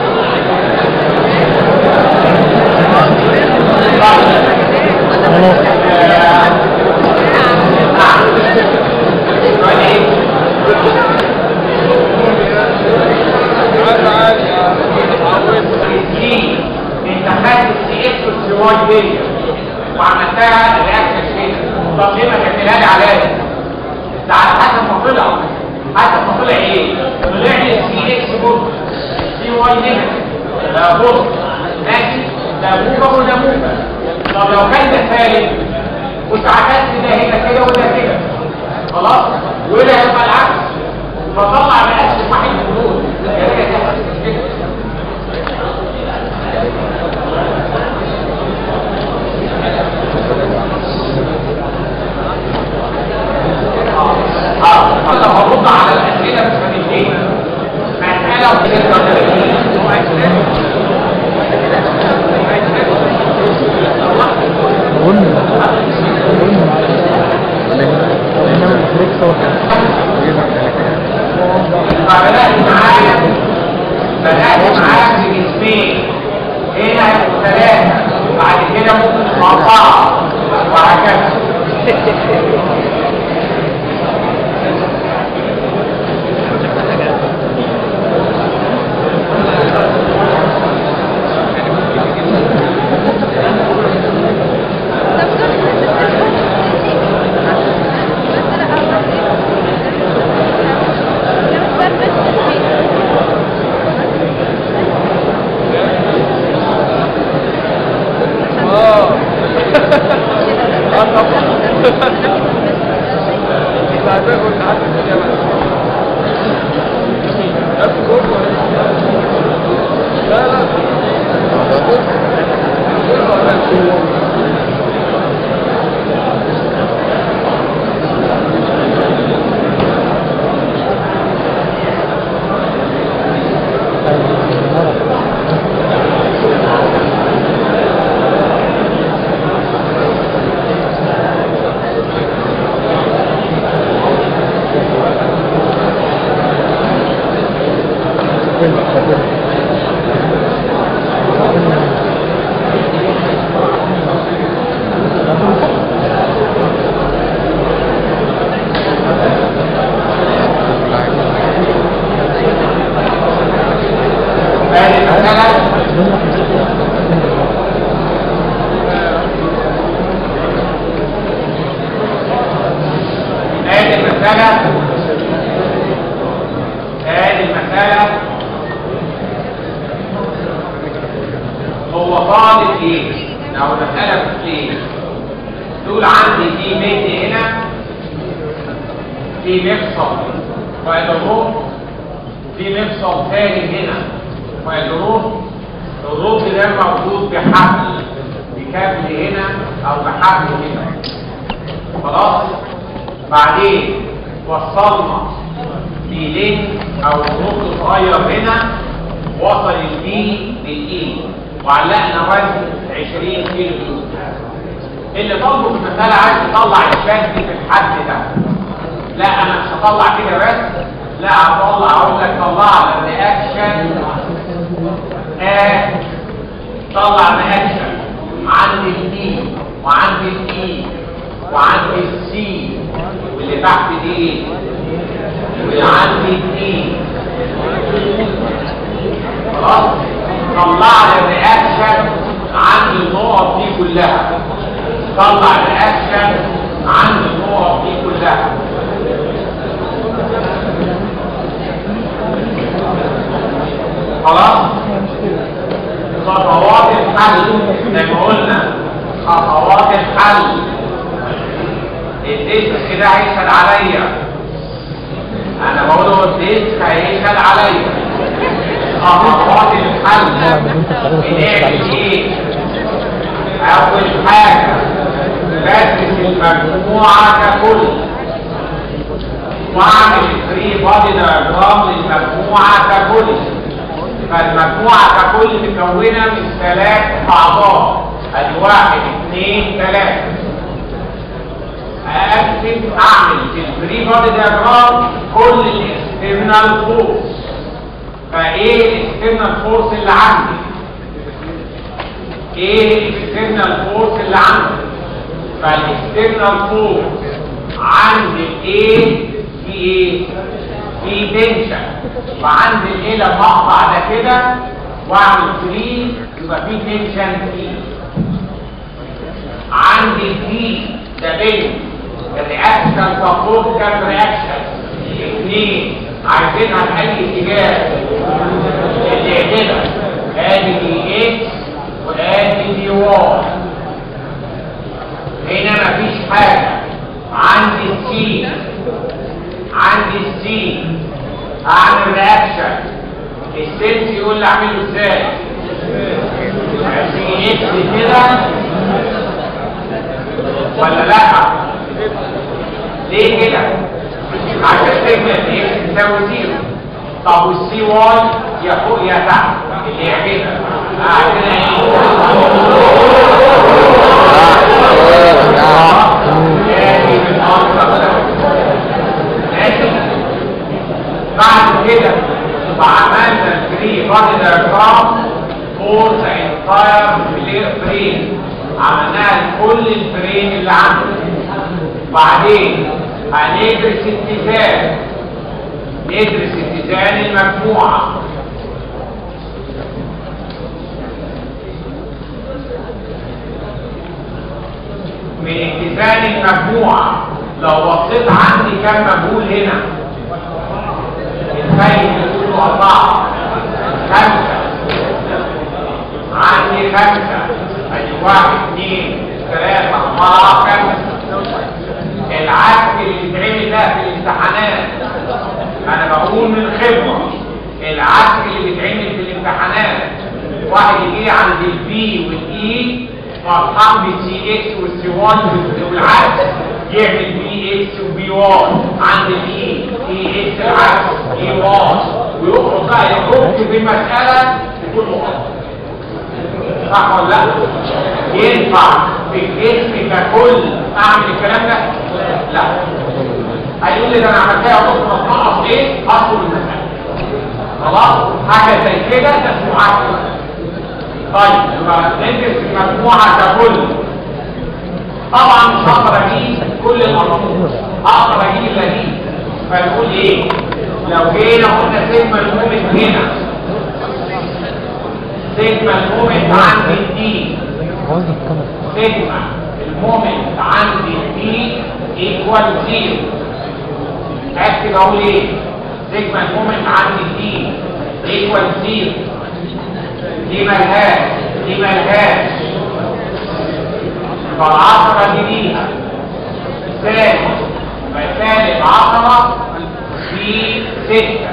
يعملها لي عليا ده على حسب ما طلع حسب ما طلع ايه طلع لي سي اكس بوت سي واي نيجاتيف ده بوت ماشي ده موجب وده موجب طب لو كان ده سالب كنت عكست ده هنا كده وده كده خلاص وده هيبقى العكس فطلع بأكس واحد من دول يا ريت يحصل كده اه انا هرد على الاسئله في سنتين مساله و36 قلنا قلنا انما الفريق سوا فبدات معايا بدات معاك بجسمين هنا هيبقوا ثلاثه بعد كده ممكن يبقوا اربعه وهكذا ثاني مساله هذه المسألة هذه المسألة هو طالب ايه؟ لو المسألة في ايه؟ تقول عندي في بيت هنا في مفصل ويدروب في مفصل ثاني هنا ويدروب الروب ده موجود بحبل بكابل هنا او بحبل هنا خلاص بعدين وصلنا للينك او نقط صغير هنا وصل البي بالاي وعلقنا وزن 20 كيلو جرام اللي طالبه في المساله عايز يطلع الشد في الحد ده لا انا مش هطلع كده بس لا هطلع اقول لك طلع الرياكشن اه طلع الرياكشن عندي الدي وعندي الاي وعندي السي واللي تحت دي ايه وعندي الدي خلاص طلع لي الرياكشن عن النقط دي كلها طلع الرياكشن عن النقط دي كلها خلاص خطوات الحل زي ما قلنا خطوات الحل الديسك كده هيشهد عليا انا بقول له الديسك هيشهد عليا خطوات الحل بنعمل ايه اول حاجه بدرس المجموعه ككل واعمل فري بادي دايجرام للمجموعه ككل فالمجموعه ككل مكونه من ثلاث اعضاء ادي واحد اثنين ثلاثه اكتب اعمل في الفري بادي دايجرام كل الاكسترنال فورس فايه الاكسترنال فورس اللي عندي ايه الاكسترنال فورس اللي عندي فالاكسترنال فورس عندي ايه في ايه في تنشن وعندي الايه لما اقطع ده كده واعمل فري يبقى في تنشن فيه عندي دي ده بين الرياكشن تقود كام رياكشن اثنين عايزينها في اي اتجاه اللي يعجبك ادي دي اكس وادي دي واي هنا مفيش حاجه عندي السي عندي السي اعمل رياكشن السيلز يقول لي اعمله ازاي في اكس كده ولا لا ليه كده عشان سيجما اكس تساوي زيرو طب والسي واي يا فوق يا تحت اللي يعجبك عندنا ايه بعد كده وعملنا 3 بادي دايجرام فور ذا انتاير فريم عملناها لكل الفريم اللي عندنا بعدين هندرس اتزان ندرس اتزان المجموعه من اتزان المجموعه لو بصيت عندي كم مجهول هنا الخيل يقول أربعة خمسة عندي خمسة أدي واحد اثنين ثلاثة أربعة خمسة العك اللي بيتعمل ده في الامتحانات أنا بقول من خبرة العك اللي بيتعمل في الامتحانات واحد يجي عند البي والاي فرحان بالسي اكس والسي 1 والعكس يعمل بي اكس وبي 1 عند الاي اي اكس العكس اي 1 ويخرج بقى يحط في مساله تكون مغلطه صح ولا لا؟ ينفع في الجسم ككل اعمل الكلام ده؟ لا هيقول لي ده انا عملتها ونص نقص ايه؟ اصل المساله خلاص؟ حاجه زي كده ده اسمه عكس طيب يبقى ندرس المجموعه ككل طبعا مش هقدر اجيب كل المرموز هقدر اجيب اللذيذ فنقول ايه لو جينا قلنا سيجما المومنت هنا سيجما المومنت عندي دي سيجما المومنت عندي دي ايكوال زيرو اكتب اقول ايه سيجما المومنت عندي دي ايكوال زيرو دي ملهاش دي ملهاش فالعشرة دي ليها ثالث فثالث عشرة في ستة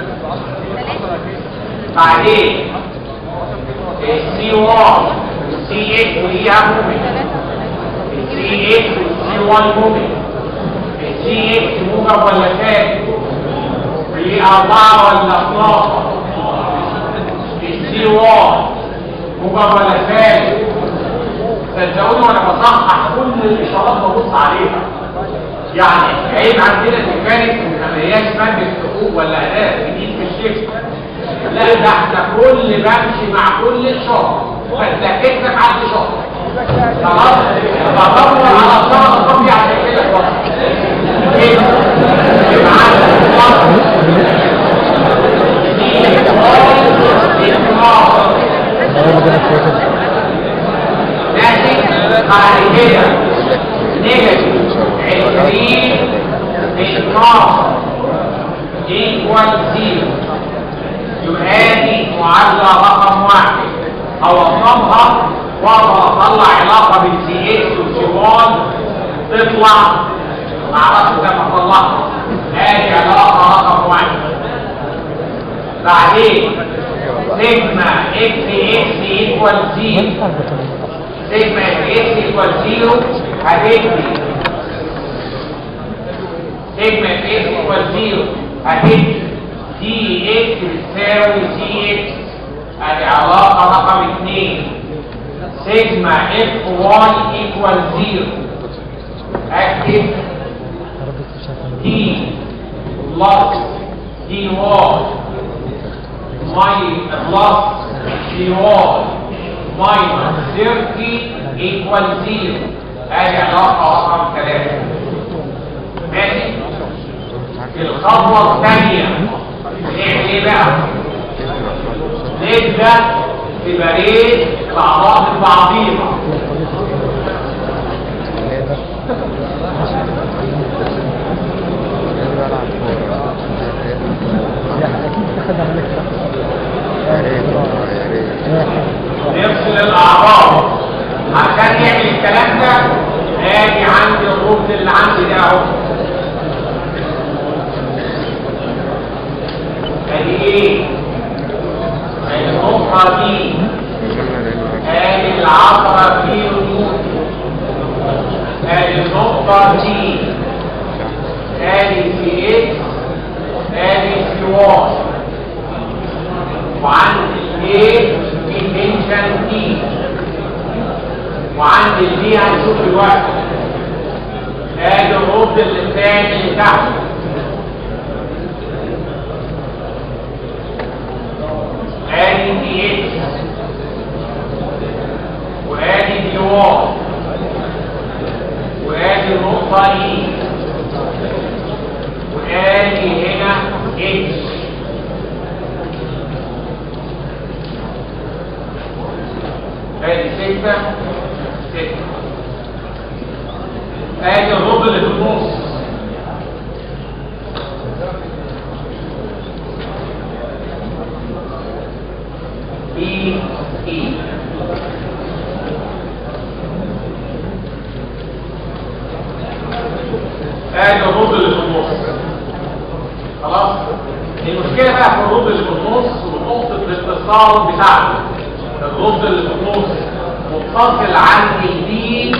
بعدين السي 1 السي اكس ليها مومنت السي اكس والسي 1 مومنت السي اكس موجب ولا ثابت في أربعة ولا 12 السي 1 موجب ولا ثابت صدقوني وانا بصحح كل الاشارات ببص عليها يعني عيب عندنا ان كانت ما هياش ماده حقوق ولا اداء جديد في الشيفت لا ده احنا كل بمشي مع كل اشاره فاتلكيت لك على الاشاره خلاص بدور على اشاره الصبي عشان كده خلاص يبقى عندك ماشي بعد كده نيجاتيف 20 12 ايكوال 0 يبقى دي معادله رقم واحد اوصلها واقدر اطلع علاقه بين سي اكس وسي 1 تطلع معرفش زي ما اطلعها ادي علاقه رقم واحد بعدين سيجما اكس اكس ايكوال 0 سيجما اكس ايكوال 0 هتدي سيجما اكس ايكوال 0 هتدي دي اكس بتساوي سي اكس ادي علاقه رقم 2 سيجما اف واي ايكوال 0 اكتب دي بلس دي واي ماي بلس دي واي minus 30 equal 0 ادي علاقة رقم 3 ماشي الخطوة الثانية نعمل ايه بقى؟ نبدأ ببريد الأعراض البعضية الرد الثاني اللي تحت ادي دي اكس وادي دي واي وادي النقطة اي وادي هنا اتش ادي ستة ستة ادي الرد اللي في النص بي اي ادي الرد اللي في النص خلاص المشكله بقى في الرد اللي في النص ونقطه الاتصال بتاعته الرد اللي في النص متصل عند البي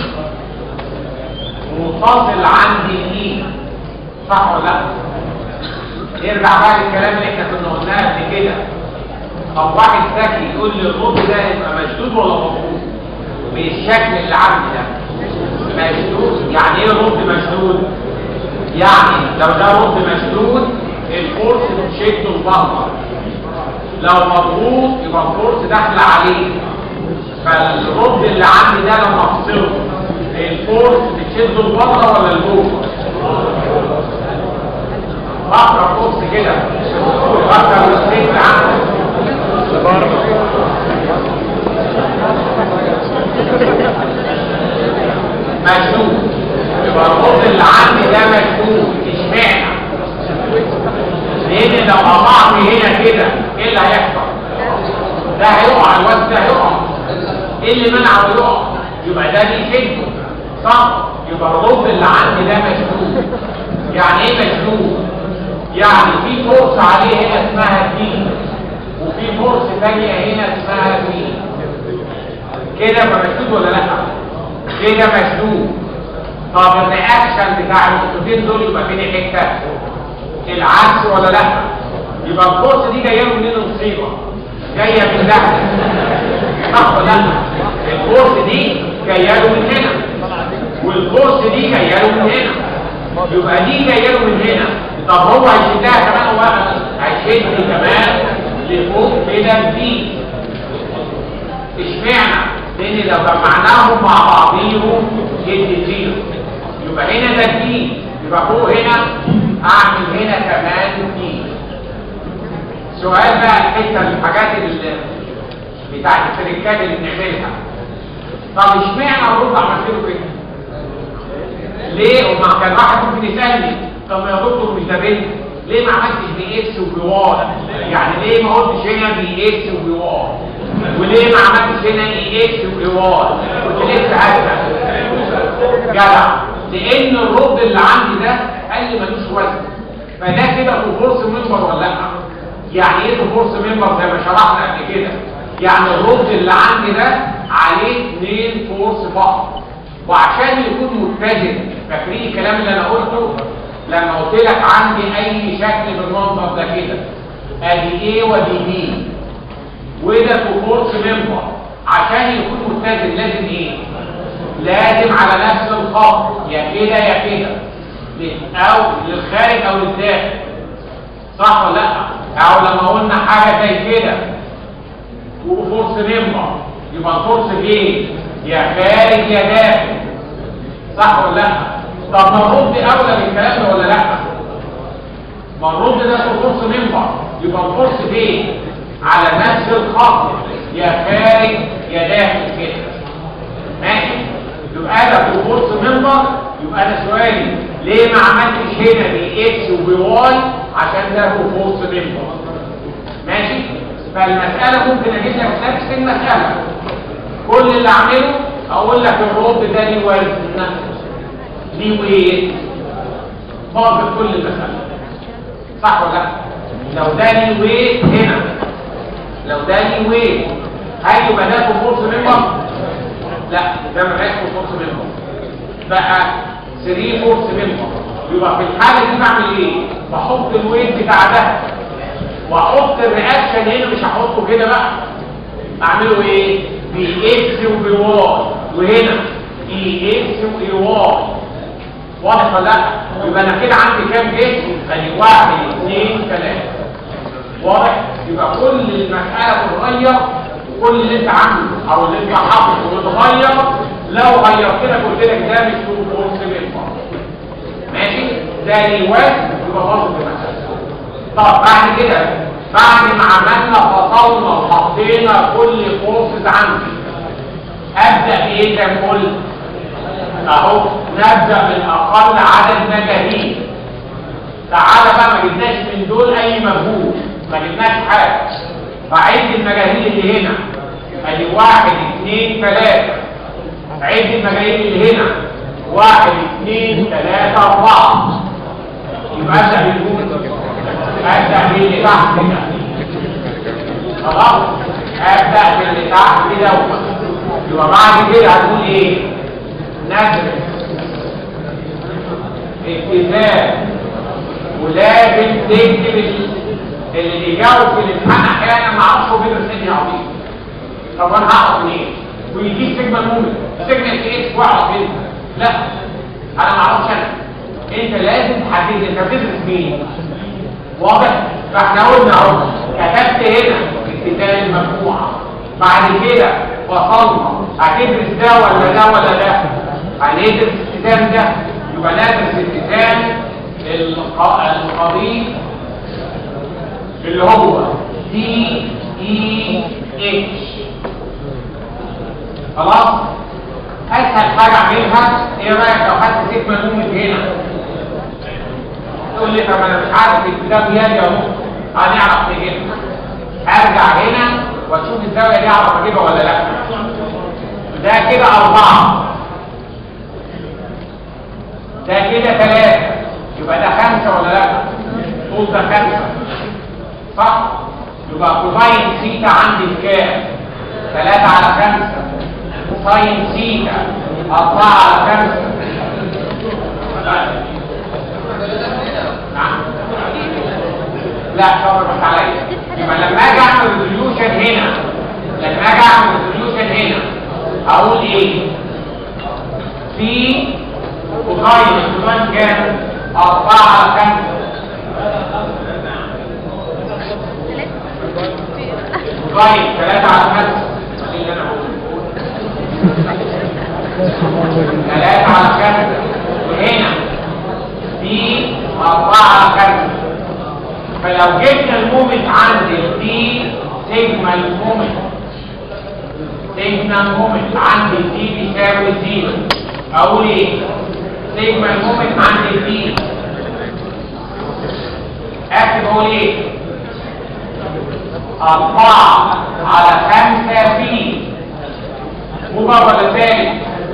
ومتصل عند الاي صح ولا لا نرجع بقى للكلام اللي احنا كنا قلناه قبل كده طب واحد ذكي يقول لي الرد ده يبقى مشدود ولا مضغوط بالشكل اللي عندي ده مشدود يعني ايه رد مشدود يعني لو ده رد مشدود الفورس بتشده لبره لو مضغوط يبقى الفورس داخله عليه فالرد اللي عندي ده لما افصله الفورس بتشده لبره ولا لجوه فكر فورس كده فكر الفكر عندك مشدود يبقى الرد اللي عندي ده مشدود اشمعنى لان لو قطعت هنا كده ايه اللي هيحصل ده هيقع الواد ده هيقع ايه اللي منعه يقع يبقى ده بيشده صح يبقى الرد اللي عندي ده مشدود يعني ايه مشدود يعني في فورس عليه هنا اسمها بي وفي فورس ثانيه هنا اسمها بي كده يبقى مشدود ولا لا كده مشدود طب الرياكشن بتاع النقطتين دول يبقى فين حته العكس ولا لا يبقى الفورس دي جايه له منين المصيبه جايه من ده صح ولا لا الفورس دي جايه له من هنا والفورس دي جايه له من هنا يبقى دي جايه له من هنا طب هو هيشدها كمان هو هيشد كمان لفوق كده دي اشمعنى لان لو جمعناهم مع بعضيهم يدي زيرو يبقى هنا ده دي يبقى فوق هنا اعمل هنا كمان دي سؤال بقى الحته الحاجات اللي بتاعت التركات اللي بنعملها طب اشمعنى الربع عملت له كده ليه وما كان واحد ممكن يسالني طب يا دكتور مش ده بنت ليه ما عملتش بي اكس وبي واي يعني ليه ما قلتش هنا بي اكس وبي واي وليه ما عملتش هنا اي اكس وبي واي كنت لسه هسال جدع لان الرد اللي عندي ده قال لي ملوش وزن فده كده في فورس ممبر ولا لا يعني ايه في فورس ممبر زي ما شرحنا قبل كده يعني الرد اللي عندي ده عليه اثنين فورس فقط وعشان يكون متزن فاكرين الكلام اللي انا قلته لما قلت لك عندي اي شكل بالمنظر ده كده ادي ايه ودي بي وده في فورس ممبر عشان يكون متزن لازم ايه لازم على نفس الخط يا كده يا كده او للخارج او للداخل صح ولا لا او لما قلنا حاجه زي كده وفورس ممبر يبقى الفورس فين يا خارج يا داخل صح ولا لا طب ما الرد اولى بالكلام ده ولا لا ما الرد ده في فورس ممبر يبقى الفورس فين على نفس الخط يا خارج يا داخل كده ماشي يبقى ده في فورس ممبر يبقى انا سؤالي ليه ما عملتش هنا بي اكس وبي واي عشان ده في فورس ممبر ماشي فالمساله ممكن اجيب لك نفس المساله كل اللي اعمله اقول لك الرد ده ليه وزن ليه ويت ضابط كل المساله صح ولا لا لو ده ليه ويت هنا لو ده ليه ويت هل يبقى ده في فورس ممبر لا ده ما بقاش في فورس ممبر بقى 3 فورس ممبر يبقى في الحاله دي بعمل ايه بحط الويت بتاع ده واحط الرياكشن هنا مش هحطه كده بقى اعمله ايه بي اكس وبي واي وهنا اي اكس واي واي واضح ولا لا؟ يبقى انا كده عندي كام جسم؟ ادي واحد اثنين ثلاثة واضح؟ يبقى كل المسألة تتغير كل اللي انت عامله او اللي انت حافظه متغير لو غيرت لك قلت لك ده مش تو فورس ماشي؟ ده ليه وزن يبقى برضه بمسألة طب بعد كده بعد ما عملنا فصلنا وحطينا كل فورسز عندي ابدا بايه زي ما قلت اهو نبدا من اقل عدد مجاهيل تعالى بقى ما جبناش من دول اي مجهود ما جبناش حاجه فعد المجاهيل اللي هنا ادي واحد اثنين ثلاثه عد المجاهيل اللي هنا واحد اثنين ثلاثه اربعه يبقى ابدا بالجمله ابدا باللي تحت كده خلاص ابدا باللي تحت كده يبقى بعد كده هتقول ايه ندرس اتزان ولازم تكتب ال- اللي بيجاوب في الامتحان احيانا ما اعرفش هو بيدرس ايه عظيم طب انا هعرف منين ويجيب سيجما المومنت سيجما اكس واعرف ايه لا انا ما اعرفش انا انت لازم تحدد انت بتدرس مين واضح فاحنا قلنا اهو كتبت هنا اتزان المجموعه بعد كده وصلنا هتدرس ده ولا ده ولا ده هندرس الاتزان ده يبقى ندرس الاتزان الق- القضيب اللي هو دي اي اتش خلاص اسهل حاجه اعملها ايه رايك لو خدت سيجما نومت هنا تقول لي طب انا مش عارف الكتاب يالي اهو هنعرف نجيبها ارجع هنا واشوف الزاويه دي اعرف اجيبها ولا لا ده كده اربعه ده كده ثلاثه يبقى ده خمسه ولا لا طول ده خمسه صح يبقى كوساين سيتا عندي بكام ثلاثة على خمسة ساين سيتا أربعة على خمسة نعم لا شرط بس عليا يبقى لما اجي اعمل ريزوليوشن هنا لما اجي اعمل ريزوليوشن هنا اقول ايه في كوساين كوساين كام أربعة على خمسة طيب ثلاثة على خمسة دي اللي انا بقوله ثلاثة على خمسة وهنا في أربعة على خمسة فلو جبنا المومنت عندي دي سيجما المومنت سيجما المومنت عندي دي بيساوي زيرو أقول إيه؟ سيجما المومنت عندي دي أكتب أقول إيه؟ أربعة على خمسة في موجب ولا سالب؟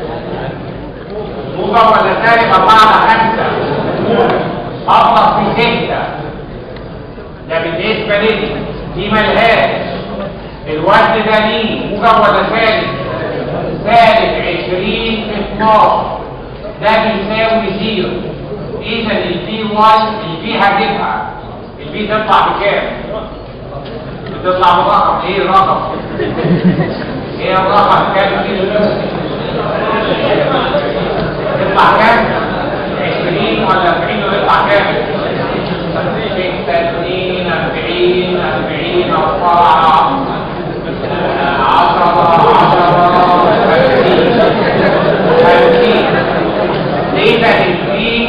موجب ولا سالب أربعة على خمسة؟ موجب أضرب في ستة ده بالنسبة لي دي ملهاش الوزن ده ليه موجب ولا سالب؟ سالب عشرين في 12 ده بيساوي زيرو إذا البي 1 البي هتبقى البي تطلع بكام؟ تطلع برقم ايه الرقم ايه الرقم كام تطلع كام 20 ولا 40 ولا يطلع كام 30 40 40 4 10 50 ليه ده في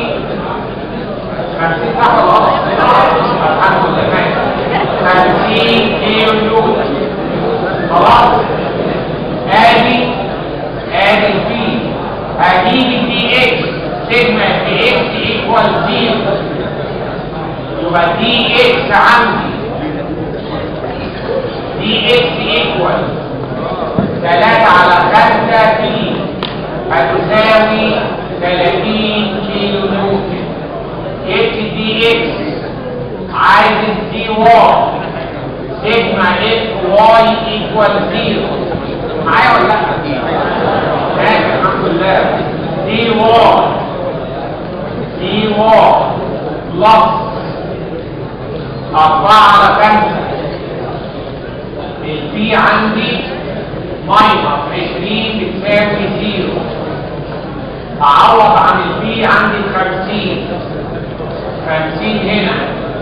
50 صح ولا غلط الحمد لله ماشي 50 كيلو نيوتن خلاص ادي ادي البي هتيجي دي اكس سيجما دي اكس ايكوال زيرو يبقى دي اكس عندي دي اكس ايكوال 3 على 5 في هتساوي 30 كيلو نيوتن اكس دي اكس عايز الدي واي سيجما اف واي ايكوال زيرو معايا ولا لا؟ ماشي الحمد لله دي واي دي واي بلس أربعة على خمسة البي عندي ماينس عشرين بتساوي زيرو اعوض عن البي عندي 50 50 هنا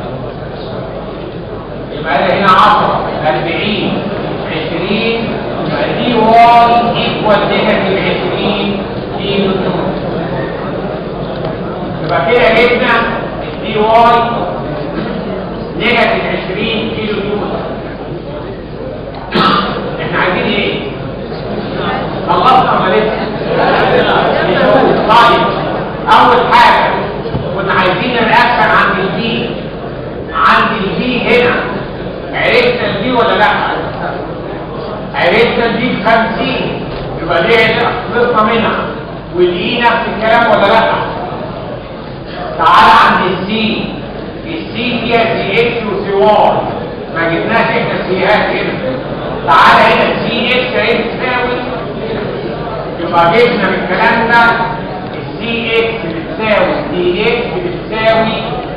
يبقى ده هنا 10 40 20 يبقى دي واي ايكوال نيجاتيف 20 كيلو نيوتن يبقى كده جبنا الدي واي نيجاتيف 20 كيلو نيوتن احنا عايزين ايه؟ خلصنا ولا لسه؟ طيب اول حاجه كنا عايزين الرياكشن عند البي عند البي هنا عرفنا البي ولا لا؟ عرفنا البي ب 50 يبقى دي خلصنا منها والاي نفس الكلام ولا لا؟ تعال عند السي السي فيها سي اكس وسي واي ما جبناش احنا السيهات هنا تعال هنا السي اكس اهي بتساوي يبقى جبنا من الكلام ده السي اكس بتساوي دي اكس بتساوي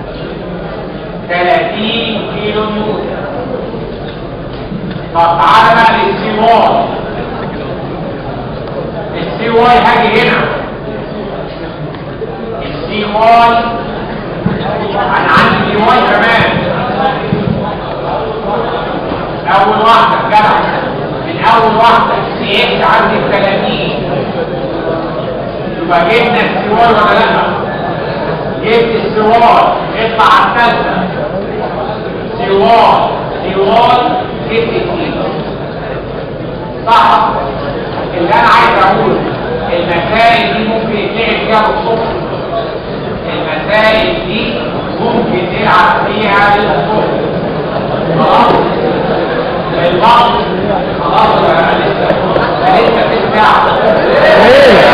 30 كيلو نيوتن طب تعالى بقى للسي واي السي واي هاجي هنا السي واي انا عندي سي واي كمان اول واحده جدع من اول واحده سي اكس عندي 30 يبقى جبنا السي واي ولا لا جبت السي واي اطلع على الثالثه سي واي سي واي جبت اتنين صح اللي انا عايز اقوله المسائل دي ممكن يتلعب فيها بالصبح المسائل دي ممكن نلعب فيها للصبح خلاص البعض خلاص بقى لسه لسه في ساعه